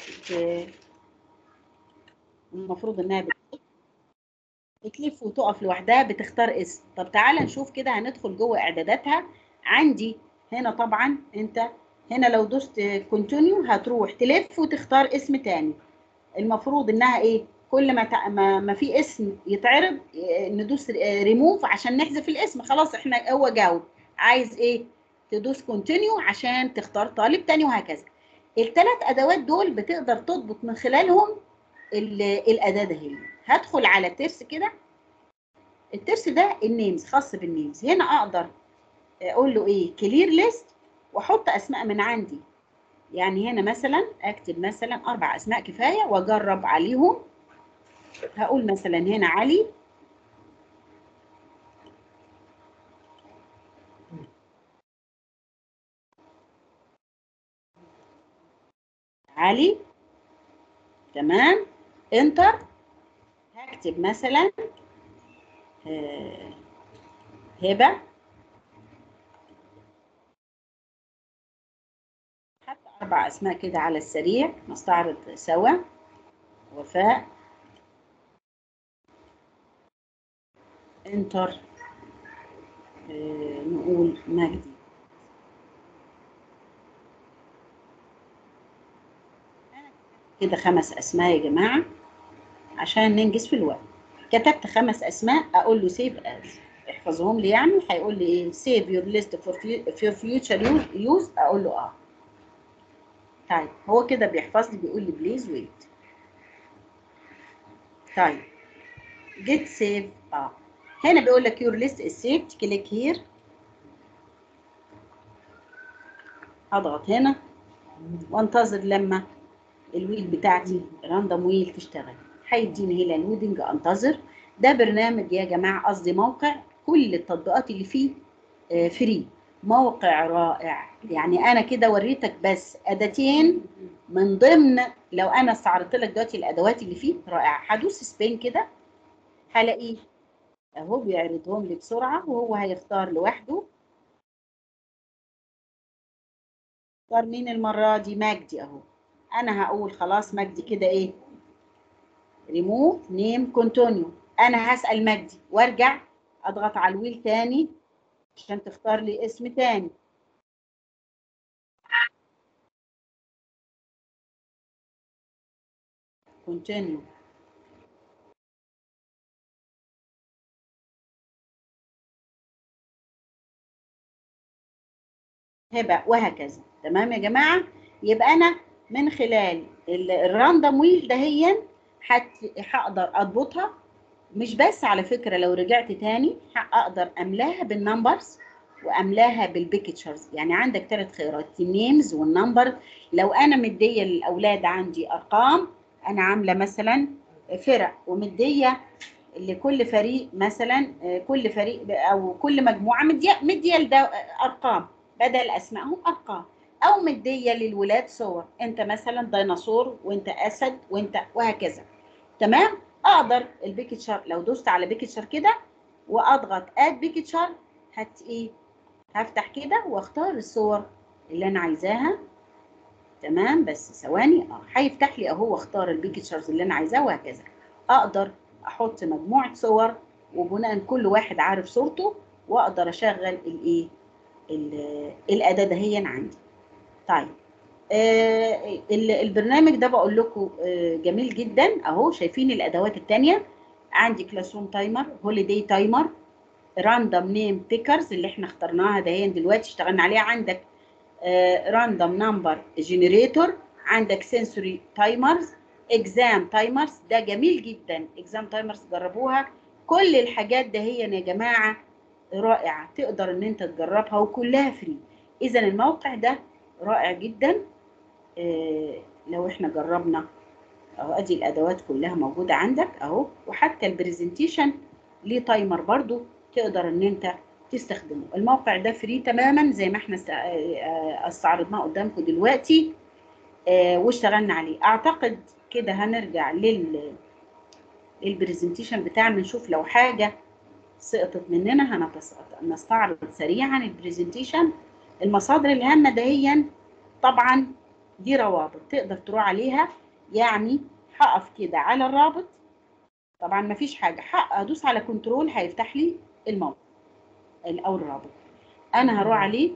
المفروض انها بت- بتلف وتقف لوحدها بتختار اسم طب تعالى نشوف كده هندخل جوه اعداداتها عندي هنا طبعا انت هنا لو دوست كونتينيو هتروح تلف وتختار اسم تاني المفروض انها ايه كل ما تع- ما, ما في اسم يتعرض إيه، ندوس ريموف عشان نحذف الاسم خلاص احنا هو جاوب عايز ايه تدوس كونتينيو عشان تختار طالب تاني وهكذا الثلاث ادوات دول بتقدر تضبط من خلالهم ال- الاداه دهي هدخل على الترس كده الترس ده النيمز خاص بالنيمز هنا اقدر اقول له ايه كلير ليست واحط اسماء من عندي يعني هنا مثلا اكتب مثلا اربع اسماء كفايه واجرب عليهم هقول مثلا هنا علي علي تمام انتر هكتب مثلا آه، هبه حتى اربع اسماء كده على السريع نستعرض سوا وفاء انتر آه، نقول مجدي كده خمس اسماء يا جماعه عشان ننجز في الوقت كتبت خمس اسماء اقول له سيف از احفظهم لي يعني هيقول لي ايه سيف يور ليست فور فيوتشر يوز اقول له اه طيب هو كده بيحفظ لي بيقول لي بليز ويت طيب جيت سيف اه هنا بيقول لك يور ليست از سيف كليك هير اضغط هنا وانتظر لما الويل بتاعتي راندوم ويل تشتغل هيديني هنا لودنج انتظر ده برنامج يا جماعه قصدي موقع كل التطبيقات اللي فيه فري موقع رائع يعني انا كده وريتك بس اداتين من ضمن لو انا استعرضت لك دلوقتي الادوات اللي فيه رائعه هدوس سبين كده هلاقيه اهو بيعرضهم لي بسرعه وهو هيختار لوحده اختار مين المره دي مجدي اهو انا هقول خلاص مجدي كده ايه ريموف نيم كونتونيو انا هسال مجدي وارجع اضغط على الويل تاني عشان تختار لي اسم تاني كونتينيو هبه وهكذا تمام يا جماعه يبقى انا من خلال ال- الراندوم ويل دهيا هت- هقدر اضبطها مش بس على فكره لو رجعت تاني اقدر املاها بالنمبرز واملاها بالبيكتشرز يعني عندك ثلاث خيارات النيمز والنمبر لو انا مديه للاولاد عندي ارقام انا عامله مثلا فرق ومديه لكل فريق مثلا آه، كل فريق او كل مجموعه مديه مديه لده ارقام بدل اسمائهم ارقام او مديه للولاد صور انت مثلا ديناصور وانت اسد وانت وهكذا تمام اقدر البيكتشر لو دوست على بيكتشر كده واضغط اد بيكتشر هت ايه هفتح كده واختار الصور اللي انا عايزاها تمام بس ثواني اه هيفتح لي اهو واختار البيكتشرز اللي انا عايزاها وهكذا اقدر احط مجموعه صور وبناء كل واحد عارف صورته واقدر اشغل الايه ال- الاداه دهيا عندي طيب آه ال- البرنامج ده بقول لكم آه جميل جدا اهو شايفين الادوات التانية عندي كلاس روم تايمر هوليداي تايمر راندوم نيم بيكرز اللي احنا اخترناها دهيا دلوقتي اشتغلنا عليها عندك راندوم نمبر جنريتور عندك سنسوري تايمرز اكزام تايمرز ده جميل جدا اكزام تايمرز جربوها كل الحاجات ده هي يا جماعه رائعه تقدر ان انت تجربها وكلها فري اذا الموقع ده رائع جدا آه، لو احنا جربنا اهو ادي الادوات كلها موجوده عندك اهو وحتى البرزنتيشن ليه تايمر برضو تقدر ان انت تستخدمه الموقع ده فري تماما زي ما احنا است- آه، آه، استعرضناه قدامكم دلوقتي آه، واشتغلنا عليه اعتقد كده هنرجع لل للبرزنتيشن بتاعنا نشوف لو حاجه سقطت مننا هنتص- هنستعرض سريعا البرزنتيشن المصادر الهامه دهيا طبعا دي روابط تقدر تروح عليها يعني هقف كده على الرابط طبعا ما فيش حاجه حق ادوس على كنترول هيفتح لي الموقع او الرابط انا هروح عليه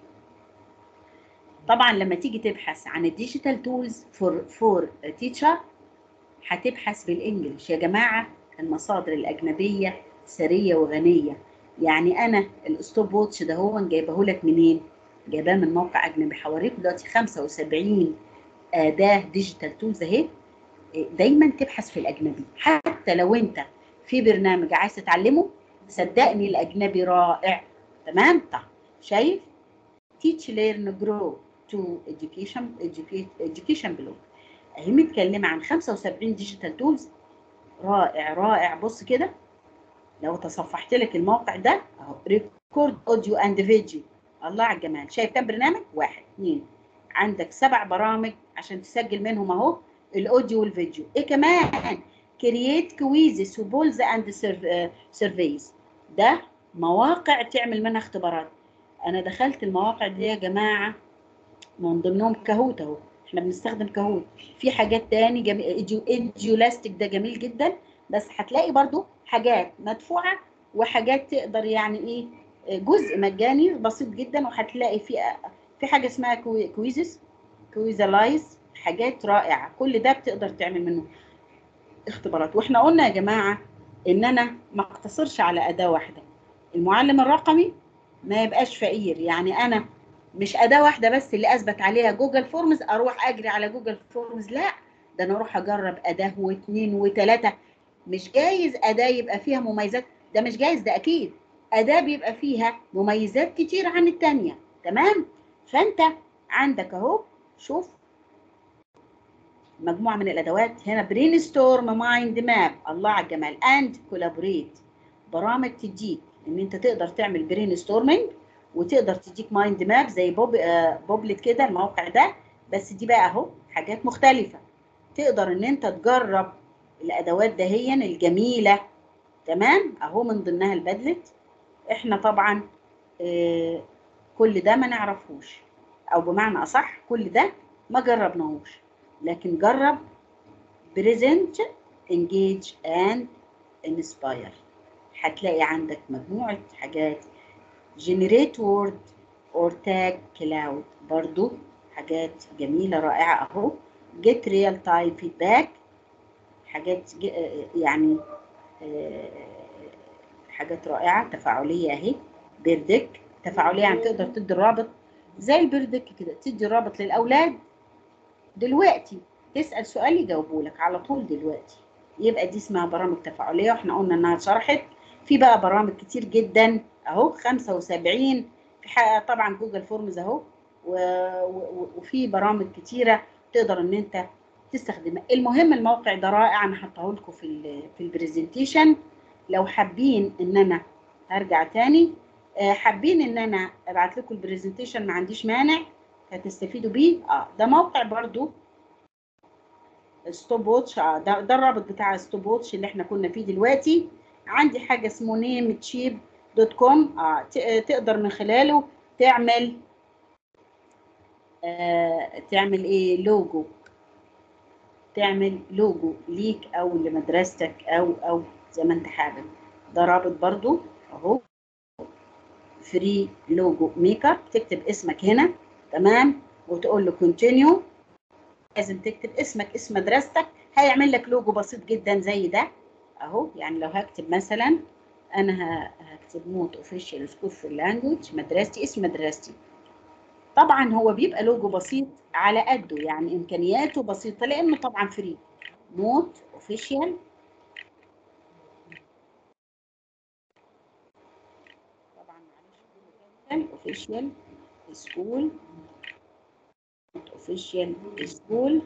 طبعا لما تيجي تبحث عن الديجيتال تولز فور فور تيتشر هتبحث بالانجلش يا جماعه المصادر الاجنبيه ثريه وغنيه يعني انا الستوب واتش ده هو جايبه لك منين جايباه من موقع اجنبي هوريكم دلوقتي 75 اداه ديجيتال تولز اهي دايما تبحث في الاجنبي حتى لو انت في برنامج عايز تتعلمه صدقني الاجنبي رائع تمام طيب شايف teach learn grow to education educate- education blog اهي متكلمه عن 75 ديجيتال تولز رائع رائع بص كده لو تصفحت لك الموقع ده اهو ريكورد اوديو اند فيديو الله على الجمال شايف كام برنامج واحد اثنين عندك سبع برامج عشان تسجل منهم اهو الاوديو والفيديو ايه كمان كرييت كويزز وبولز اند سيرفيز ده مواقع تعمل منها اختبارات انا دخلت المواقع دي يا جماعه من ضمنهم كهوت اهو احنا بنستخدم كهوت في حاجات تاني جميل ايديولاستيك ده جميل جدا بس هتلاقي برضو حاجات مدفوعه وحاجات تقدر يعني ايه جزء مجاني بسيط جدا وهتلاقي في في حاجه اسمها كوي- كويزز كويزالايز حاجات رائعه كل ده بتقدر تعمل منه اختبارات واحنا قلنا يا جماعه ان انا ما اقتصرش على اداه واحده المعلم الرقمي ما يبقاش فقير يعني انا مش اداه واحده بس اللي اثبت عليها جوجل فورمز اروح اجري على جوجل فورمز لا ده انا اروح اجرب اداه واثنين وثلاثه مش جايز اداه يبقى فيها مميزات ده مش جايز ده اكيد اداه بيبقى فيها مميزات كتير عن الثانيه تمام فانت عندك اهو شوف مجموعه من الادوات هنا برين ستورم مايند ماب الله على الجمال اند كولابوريت برامج تديك ان انت تقدر تعمل برين ستورمنج وتقدر تديك مايند ماب زي بوب آه بوبلت كده الموقع ده بس دي بقى اهو حاجات مختلفه تقدر ان انت تجرب الادوات دهيا الجميله تمام اهو من ضمنها البادلت احنا طبعا آه كل ده ما نعرفوش او بمعنى اصح كل ده ما جربناهوش لكن جرب بريزنت انجيج اند انسباير هتلاقي عندك مجموعه حاجات جنريت وورد اور تاج كلاود برضو حاجات جميله رائعه اهو جيت ريال تايم فيدباك حاجات ج- يعني آه، حاجات رائعه تفاعليه اهي بيردك تفاعليه يعني تقدر تدي الرابط زي البيردك كده تدي الرابط للاولاد دلوقتي تسال سؤال يجاوبوا لك على طول دلوقتي يبقى دي اسمها برامج تفاعليه واحنا قلنا انها اتشرحت في بقى برامج كتير جدا اهو 75 في حقيقة طبعا جوجل فورمز اهو و- و- وفي برامج كتيره تقدر ان انت تستخدمها المهم الموقع ده رائع انا حاطه لكم في ال في البرزنتيشن لو حابين ان انا هرجع تاني آه، حابين ان انا ابعت لكم البرزنتيشن ما عنديش مانع هتستفيدوا بيه اه ده موقع برضو ستوب واتش اه ده, ده الرابط بتاع ستوب واتش اللي احنا كنا فيه دلوقتي عندي حاجه اسمه نيم تشيب دوت كوم اه ت- آه، تقدر من خلاله تعمل آه تعمل ايه لوجو تعمل لوجو ليك او لمدرستك او او زي ما انت حابب ده رابط برضو اهو فري لوجو ميكر تكتب اسمك هنا تمام وتقول له كونتينيو لازم تكتب اسمك اسم مدرستك هيعمل لك لوجو بسيط جدا زي ده اهو يعني لو هكتب مثلا انا ه- هكتب موت اوفيشال سكول في اللانجوج مدرستي اسم مدرستي طبعا هو بيبقى لوجو بسيط على قده يعني امكانياته بسيطه لانه طبعا فري موت اوفيشال طبعا معلش اوفيشال سكول اوفيشال سكول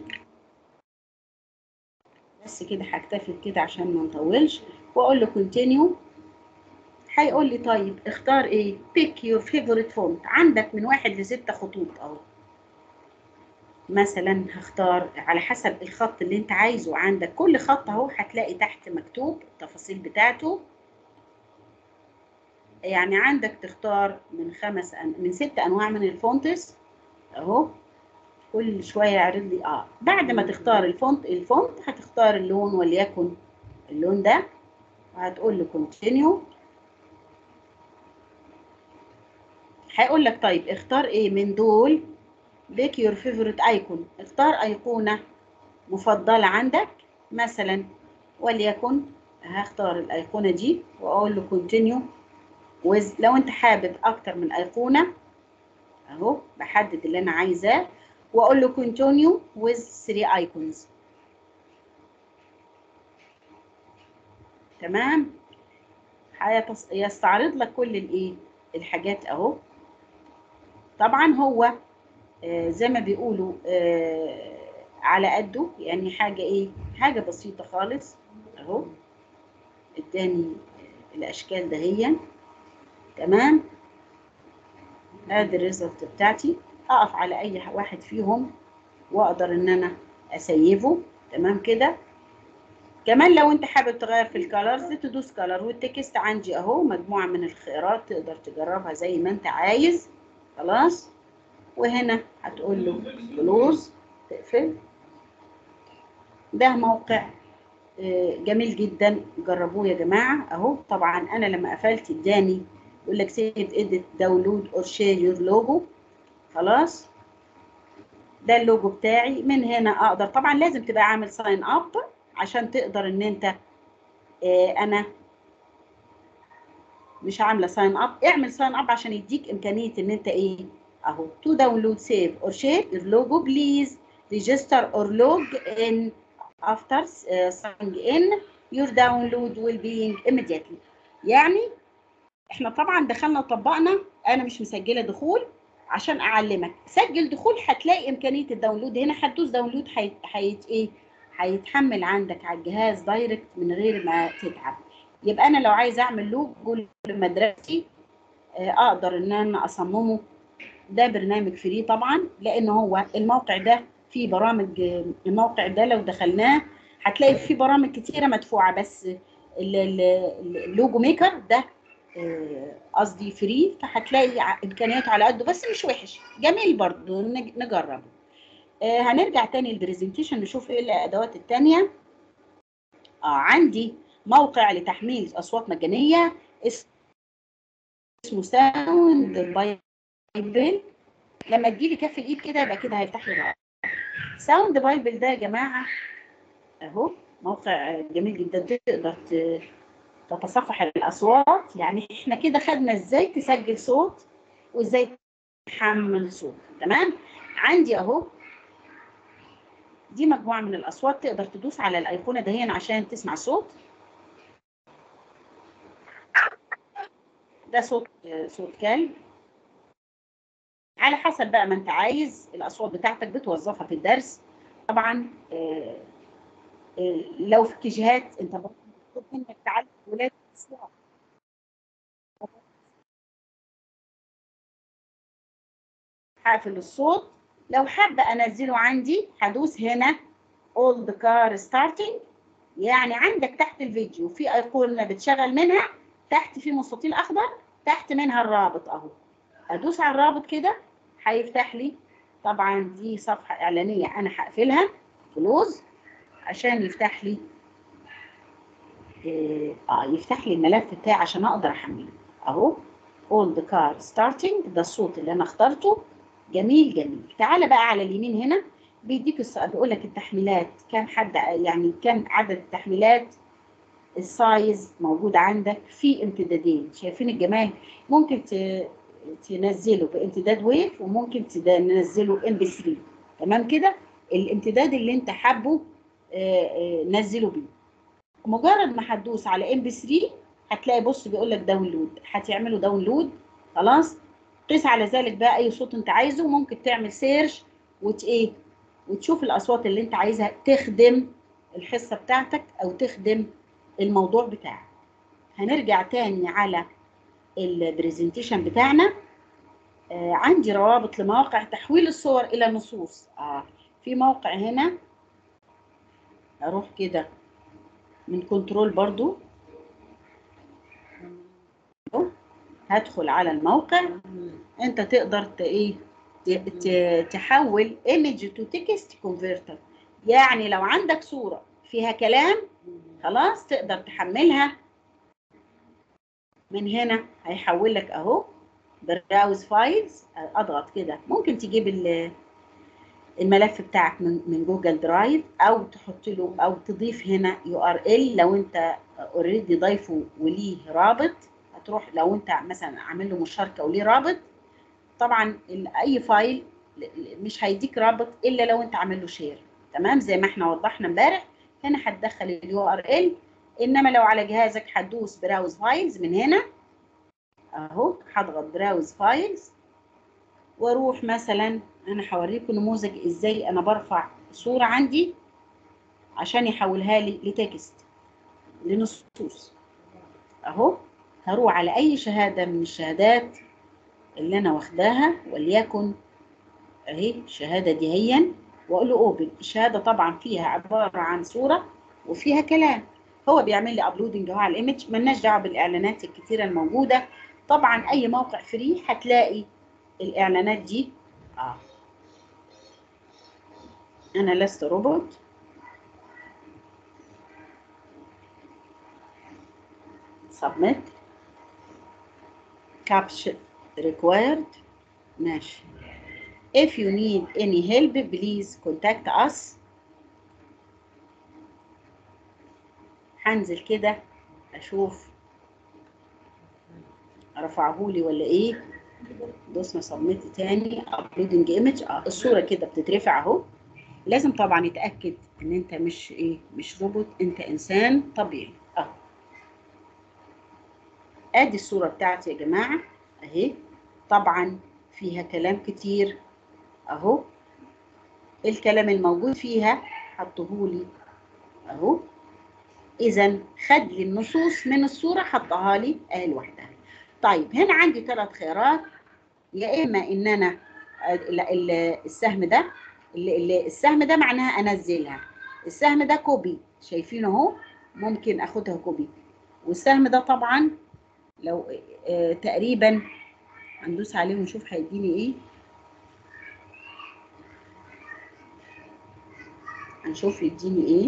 بس كده هكتفي كده عشان ما نطولش واقول له كونتينيو هيقول لي طيب اختار ايه بيك يور فيفورت فونت عندك من واحد لستة خطوط اهو مثلا هختار على حسب الخط اللي انت عايزه عندك كل خط اهو هتلاقي تحت مكتوب التفاصيل بتاعته يعني عندك تختار من خمس أن... من ست انواع من الفونتس اهو كل شويه يعرض لي اه بعد ما تختار الفونت الفونت هتختار اللون وليكن اللون ده وهتقول له كونتينيو هيقول لك طيب اختار ايه من دول بيك يور فيفورت ايكون اختار ايقونه مفضله عندك مثلا وليكن هختار الايقونه دي واقول له كونتينيو وز لو انت حابب اكتر من ايقونه اهو بحدد اللي انا عايزاه واقول له كونتينيو with 3 ايكونز تمام هيتص- يستعرض لك كل الايه الحاجات اهو طبعا هو آه، زي ما بيقولوا آه، على قده يعني حاجه ايه حاجه بسيطه خالص اهو اداني الاشكال دهيا تمام ادي الريزلت بتاعتي اقف على اي واحد فيهم واقدر ان انا اسيفه تمام كده كمان لو انت حابب تغير في الكالرز تدوس كالر والتكست عندي اهو مجموعه من الخيارات تقدر تجربها زي ما انت عايز خلاص وهنا هتقول له كلوز تقفل ده موقع آه، جميل جدا جربوه يا جماعه اهو طبعا انا لما قفلت اداني يقول لك سيف اديت داونلود اور شير يور لوجو خلاص ده اللوجو بتاعي من هنا اقدر طبعا لازم تبقى عامل ساين اب عشان تقدر ان انت آه، انا مش عامله ساين اب اعمل ساين اب عشان يديك امكانيه ان انت ايه اهو تو داونلود سيف اور شير your logo please register or log in after uh, signing in your download will be immediately يعني احنا طبعا دخلنا وطبقنا انا مش مسجله دخول عشان اعلمك سجل دخول هتلاقي امكانيه الداونلود هنا هتدوس داونلود هيت هيت ايه هيتحمل عندك على الجهاز دايركت من غير ما تتعب يبقى انا لو عايز اعمل لوجو لمدرستي آه، اقدر ان انا اصممه ده برنامج فري طبعا لان هو الموقع ده فيه برامج آه، الموقع ده لو دخلناه هتلاقي فيه برامج كتيره مدفوعه بس ال- ال- اللوجو ميكر ده آه، قصدي فري فهتلاقي ع- امكانياته على قده بس مش وحش جميل برضه نج- نجربه آه، هنرجع تاني البرزنتيشن نشوف ايه الادوات التانية اه عندي موقع لتحميل اصوات مجانيه اس- اسمه ساوند بايبل لما تجيلي كف الايد كده يبقى كده هيفتح لي الرقم. ساوند بايبل ده يا جماعه اهو موقع جميل جدا تقدر ت- تتصفح الاصوات يعني احنا كده خدنا ازاي تسجل صوت وازاي تحمل صوت تمام عندي اهو دي مجموعه من الاصوات تقدر تدوس على الايقونه دهين عشان تسمع صوت ده صوت صوت كلب على حسب بقى ما انت عايز الاصوات بتاعتك بتوظفها في الدرس طبعا آه، آه، لو في اتجاهات انت برضه مطلوب منك تعلم الولاد الاصوات هقفل الصوت لو حابه انزله عندي هدوس هنا all the car starting يعني عندك تحت الفيديو في ايقونه بتشغل منها تحت في مستطيل اخضر تحت منها الرابط اهو ادوس على الرابط كده هيفتح لي طبعا دي صفحه اعلانيه انا هقفلها كلوز عشان يفتح لي اه آه، يفتح لي الملف بتاعي عشان اقدر احمله اهو all the car starting ده الصوت اللي انا اخترته جميل جميل تعالى بقى على اليمين هنا بيديك السؤال بيقول لك التحميلات كام حد يعني كام عدد التحميلات السايز موجود عندك في امتدادين شايفين الجمال ممكن ت- تنزله بامتداد ويف وممكن تنزله ام بي 3 تمام كده الامتداد اللي انت حابه آه، آه، نزله بيه مجرد ما هتدوس على ام بي 3 هتلاقي بص بيقول لك داونلود هتعمله داونلود خلاص قيس على ذلك بقى اي صوت انت عايزه ممكن تعمل سيرش وت ايه وتشوف الاصوات اللي انت عايزها تخدم الحصه بتاعتك او تخدم الموضوع بتاعك هنرجع تاني على البرزنتيشن بتاعنا آه عندي روابط لمواقع تحويل الصور الى نصوص آه في موقع هنا اروح كده من كنترول برضو أهو، هدخل على الموقع انت تقدر ت- ايه ت- ت- تحول image to text converter يعني لو عندك صورة فيها كلام خلاص تقدر تحملها من هنا هيحول لك اهو براوز فايلز اضغط كده ممكن تجيب ال- الملف بتاعك من من جوجل درايف او تحط له او تضيف هنا يو ار ال لو انت اوريدي ضايفه وليه رابط هتروح لو انت مثلا عامل له مشاركه وليه رابط طبعا ال- اي فايل ل- ل- مش هيديك رابط الا لو انت عامل له شير تمام زي ما احنا وضحنا امبارح هنا هتدخل اليو ار ال انما لو على جهازك هتدوس براوز فايلز من هنا اهو هضغط براوز فايلز واروح مثلا انا هوريكم نموذج ازاي انا برفع صوره عندي عشان يحولها لي لتكست لنصوص اهو هروح على اي شهاده من الشهادات اللي انا واخداها وليكن اهي الشهاده دي هي واقول له اوبن الشهاده طبعا فيها عباره عن صوره وفيها كلام هو بيعمل لي ابلودنج اهو على الايمج ملناش دعوه بالاعلانات الكتيره الموجوده طبعا اي موقع فري هتلاقي الاعلانات دي اه انا لست روبوت submit caption required ماشي if you need any help please contact us هنزل كده اشوف رفعهولي ولا ايه دوسنا سبميت تاني ابلودنج ايمج اه الصوره كده بتترفع اهو لازم طبعا يتاكد ان انت مش ايه مش روبوت انت انسان طبيعي اهو ادي الصوره بتاعتي يا جماعه اهي طبعا فيها كلام كتير اهو الكلام الموجود فيها حطهولي اهو اذا خد لي النصوص من الصوره حطها لي اهي لوحدها طيب هنا عندي ثلاث خيارات يا اما ان انا ال- ال- السهم ده ال- ال- السهم ده معناها انزلها السهم ده كوبي شايفينه اهو ممكن اخدها كوبي والسهم ده طبعا لو آه تقريبا هندوس عليه ونشوف هيديني ايه هنشوف يديني ايه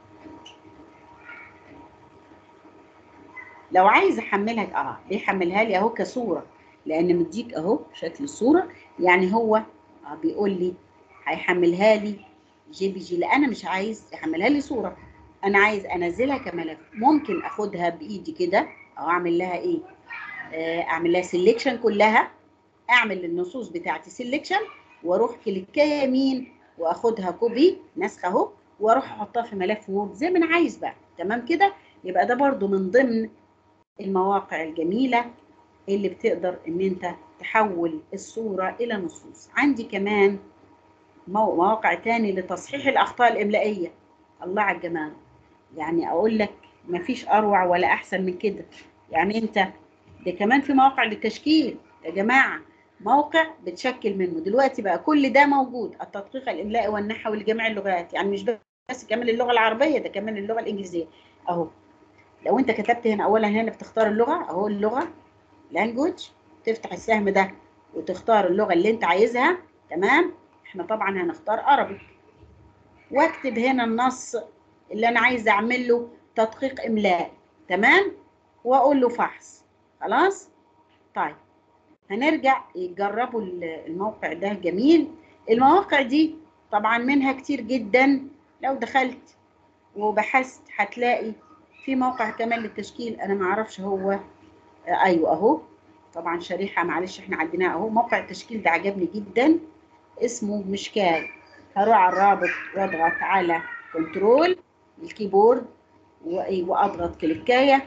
لو عايز احملها اه بيحملها لي اهو كصوره لان مديك اهو شكل الصوره يعني هو آه بيقول لي هيحملها لي جي بي جي لا انا مش عايز يحملها لي صوره انا عايز انزلها كملف ممكن اخدها بايدي كده او اعمل لها ايه آه، اعمل لها سيلكشن كلها اعمل النصوص بتاعتي سيلكشن واروح كليكايه يمين واخدها كوبي نسخه اهو واروح احطها في ملف وورد زي ما انا عايز بقى تمام كده يبقى ده برضو من ضمن المواقع الجميله اللي بتقدر ان انت تحول الصوره الى نصوص عندي كمان مو- مواقع تاني لتصحيح الاخطاء الاملائيه الله على الجمال يعني اقول لك مفيش اروع ولا احسن من كده يعني انت ده كمان في مواقع للتشكيل يا جماعه موقع بتشكل منه دلوقتي بقى كل ده موجود التدقيق الاملائي والنحوي لجميع اللغات يعني مش بس كمان اللغه العربيه ده كمان اللغه الانجليزيه اهو لو انت كتبت هنا اولا هنا بتختار اللغه اهو اللغه لانجوج تفتح السهم ده وتختار اللغه اللي انت عايزها تمام احنا طبعا هنختار عربي واكتب هنا النص اللي انا عايزه اعمل له تدقيق املائي تمام واقول له فحص خلاص طيب هنرجع يجربوا ال- الموقع ده جميل المواقع دي طبعا منها كتير جدا لو دخلت وبحثت هتلاقي في موقع كمان للتشكيل انا ما اعرفش هو آه، ايوه اهو طبعا شريحه معلش احنا عديناها اهو موقع التشكيل ده عجبني جدا اسمه مشكال هروح على الرابط واضغط على كنترول الكيبورد و- واضغط كليكايه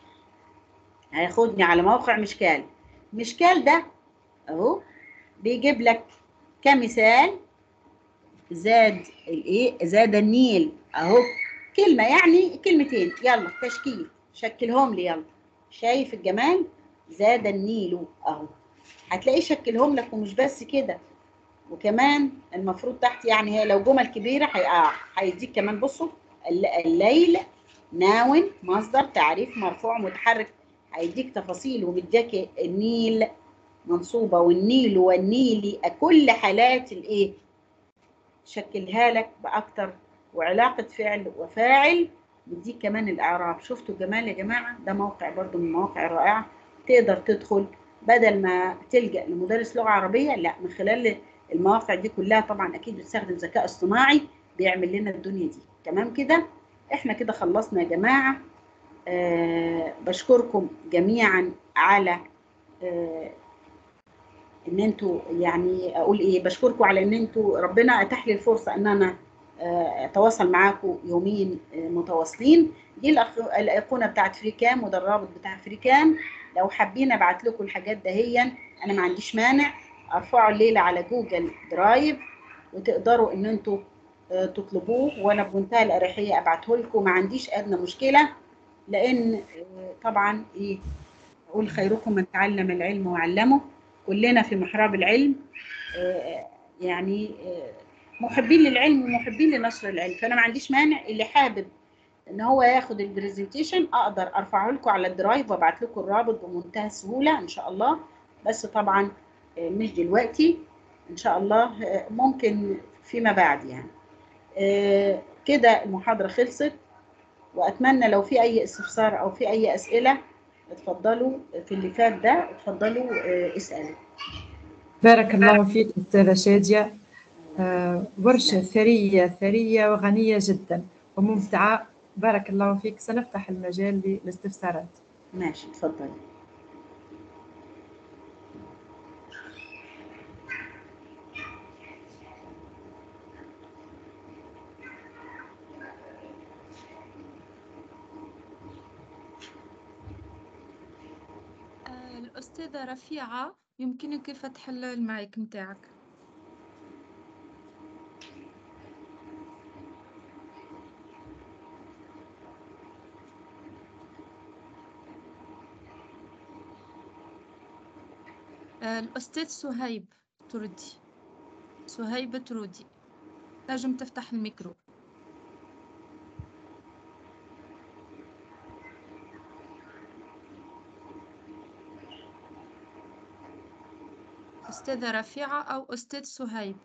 هياخدني على موقع مشكال مشكال ده اهو بيجيب لك كمثال زاد الايه زاد النيل اهو كلمه يعني كلمتين يلا تشكيل شكلهم لي يلا شايف الجمال زاد النيل اهو هتلاقيه شكلهم لك ومش بس كده وكمان المفروض تحت يعني هي لو جمل كبيره هيقع هيديك كمان بصوا الل- الليل ناون مصدر تعريف مرفوع متحرك هيديك تفاصيل ومديك النيل منصوبه والنيل والنيلي كل حالات الايه شكلها لك باكتر وعلاقه فعل وفاعل بيديك كمان الاعراب شفتوا الجمال يا جماعه ده موقع برضو من المواقع الرائعه تقدر تدخل بدل ما تلجا لمدرس لغه عربيه لا من خلال المواقع دي كلها طبعا اكيد بتستخدم ذكاء اصطناعي بيعمل لنا الدنيا دي تمام كده احنا كده خلصنا يا جماعه آه بشكركم جميعا على آه ان انتوا يعني اقول ايه بشكركم على ان انتوا ربنا اتاح لي الفرصه ان انا آه، اتواصل معاكم يومين آه، متواصلين دي الأخ- الايقونه بتاعت فري كام وده الرابط بتاع فري كام لو حابين ابعت لكم الحاجات دهيا انا ما عنديش مانع ارفعه الليله على جوجل درايف وتقدروا ان انتوا آه، تطلبوه وانا بمنتهى الاريحيه ابعته لكم ما عنديش ادنى مشكله لان آه، طبعا ايه اقول خيركم من تعلم العلم وعلمه كلنا في محراب العلم آه، يعني آه، محبين للعلم ومحبين لنشر العلم فانا ما عنديش مانع اللي حابب ان هو ياخد البرزنتيشن اقدر ارفعه لكم على الدرايف وابعت لكم الرابط بمنتهى السهوله ان شاء الله بس طبعا آه، مش دلوقتي ان شاء الله آه، ممكن فيما بعد يعني آه، كده المحاضره خلصت واتمنى لو في اي استفسار او في اي اسئله اتفضلوا في اللي فات ده اتفضلوا آه، اسالوا بارك الله فيك أستاذة شادية آه، ورشة ثرية ثرية وغنية جدا وممتعة بارك الله فيك سنفتح المجال للاستفسارات ماشي اتفضلي آه، الأستاذة رفيعة يمكنك فتح ال- المايك متاعك آه، الأستاذ سهيب تردي سهيب تردي نجم تفتح الميكرو أستاذة رفيعة أو أستاذ سهيب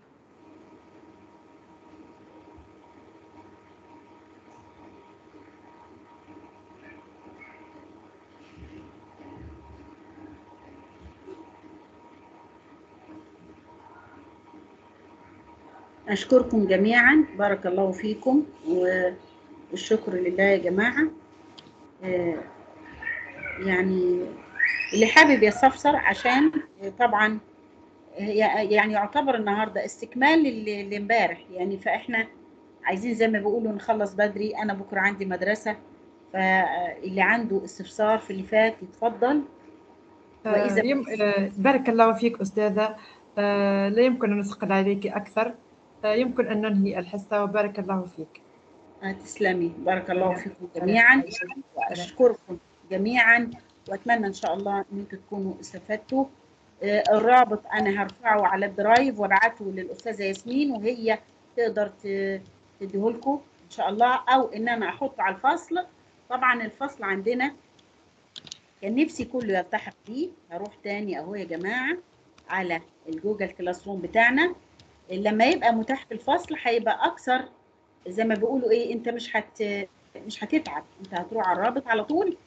أشكركم جميعا بارك الله فيكم والشكر لله يا جماعة آه، يعني اللي حابب يستفسر عشان طبعا هي يعني يعتبر النهارده استكمال للي اللي امبارح يعني فاحنا عايزين زي ما بيقولوا نخلص بدري انا بكره عندي مدرسه فاللي عنده استفسار في اللي فات يتفضل آه، وإذا- يم... آه، بارك الله فيك أستاذة آه، لا يمكن أن نثقل عليك أكثر آه، يمكن أن ننهي الحصة وبارك الله فيك آه، تسلمي بارك الله فيكم جميعا واشكركم جميعا واتمنى ان شاء الله ان انتم تكونوا استفدتوا آه، الرابط انا هرفعه على الدرايف وابعته للاستاذه ياسمين وهي تقدر ت- تديهولكم ان شاء الله او ان انا احطه على الفصل طبعا الفصل عندنا كان نفسي كله يلتحق بيه هروح تاني اهو يا جماعه على الجوجل كلاس روم بتاعنا لما يبقى متاح في الفصل هيبقى اكثر زي ما بيقولوا ايه انت مش هت مش هتتعب انت هتروح على الرابط على طول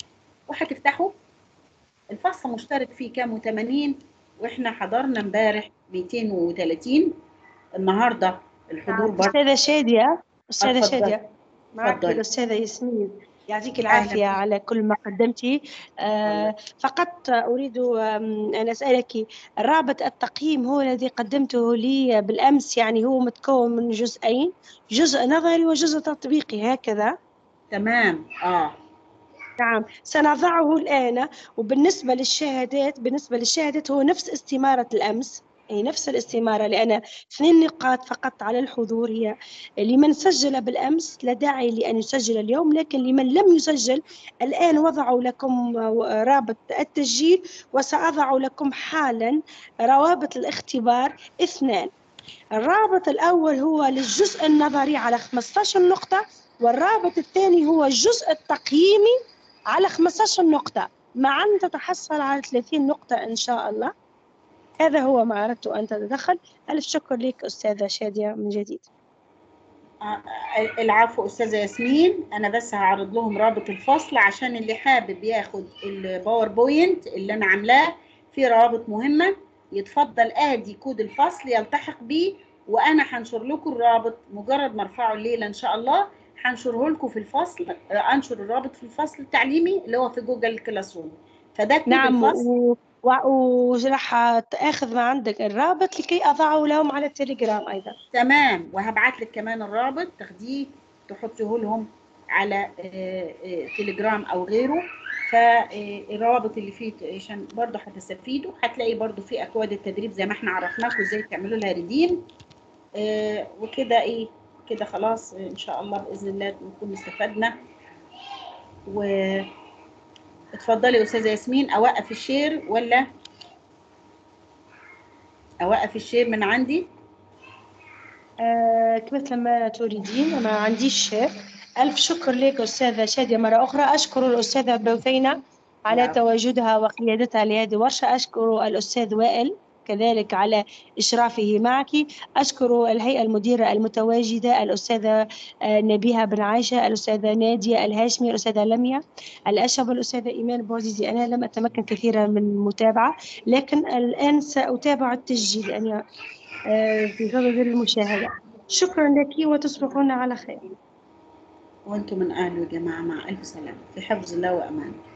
وهتفتحوا الفصل مشترك فيه كام 80 واحنا حضرنا امبارح 230 النهارده الحضور برضه أستاذة شادية أستاذة اتفضلي. شادية معك اتفضلي. الأستاذة ياسمين يعطيك العافية أهلا. على كل ما قدمتي آه فقط أريد آم، أن أسألك رابط التقييم هو الذي قدمته لي بالأمس يعني هو متكون من جزئين جزء نظري وجزء تطبيقي هكذا تمام اه نعم سنضعه الآن وبالنسبة للشهادات بالنسبة للشهادات هو نفس استمارة الأمس أي نفس الاستمارة لأن اثنين نقاط فقط على الحضور هي لمن سجل بالأمس لا داعي لأن يسجل اليوم لكن لمن لم يسجل الآن وضعوا لكم رابط التسجيل وسأضع لكم حالا روابط الاختبار اثنان الرابط الأول هو للجزء النظري على 15 نقطة والرابط الثاني هو الجزء التقييمي على 15 نقطة معا تتحصل على 30 نقطة إن شاء الله هذا هو ما أردت أن تتدخل ألف شكر لك أستاذة شادية من جديد آه، العفو استاذه ياسمين انا بس هعرض لهم رابط الفصل عشان اللي حابب ياخد الباوربوينت اللي انا عاملاه في روابط مهمه يتفضل ادي كود الفصل يلتحق بيه وانا هنشر لكم الرابط مجرد ما ارفعه الليله ان شاء الله هنشره لكم في الفصل آه، انشر الرابط في الفصل التعليمي اللي هو في جوجل كلاس روم فده كود نعم الفصل و- و- وراح آخذ ما عندك الرابط لكي أضعه لهم على التليجرام أيضا تمام وهبعت لك كمان الرابط تاخديه تحطيه لهم على آه، آه، تليجرام او غيره فالروابط اللي فيه عشان برضه هتستفيدوا هتلاقي برضه في اكواد التدريب زي ما احنا عرفناكم ازاي تعملوا لها ريديم آه، وكده ايه كده خلاص آه، ان شاء الله باذن الله نكون استفدنا و اتفضلي يا استاذه ياسمين اوقف الشير ولا اوقف الشير من عندي آه، مثل ما تريدين ما عنديش شيء ألف شكر لك أستاذة شادية مرة أخرى أشكر الأستاذة بوثينة على نعم. تواجدها وقيادتها لهذه الورشة أشكر الأستاذ وائل كذلك على إشرافه معك أشكر الهيئة المديرة المتواجدة الأستاذة آه، نبيهة بن عائشة الأستاذة نادية الهاشمي الأستاذة لميا الأشهب الأستاذة إيمان بوزيزي أنا لم أتمكن كثيرا من المتابعة لكن الآن سأتابع التسجيل يعني آه، في غرض المشاهدة شكرا لك وتصبحون على خير وانتم من اهله يا جماعه مع الف سلامه في حفظ الله وامان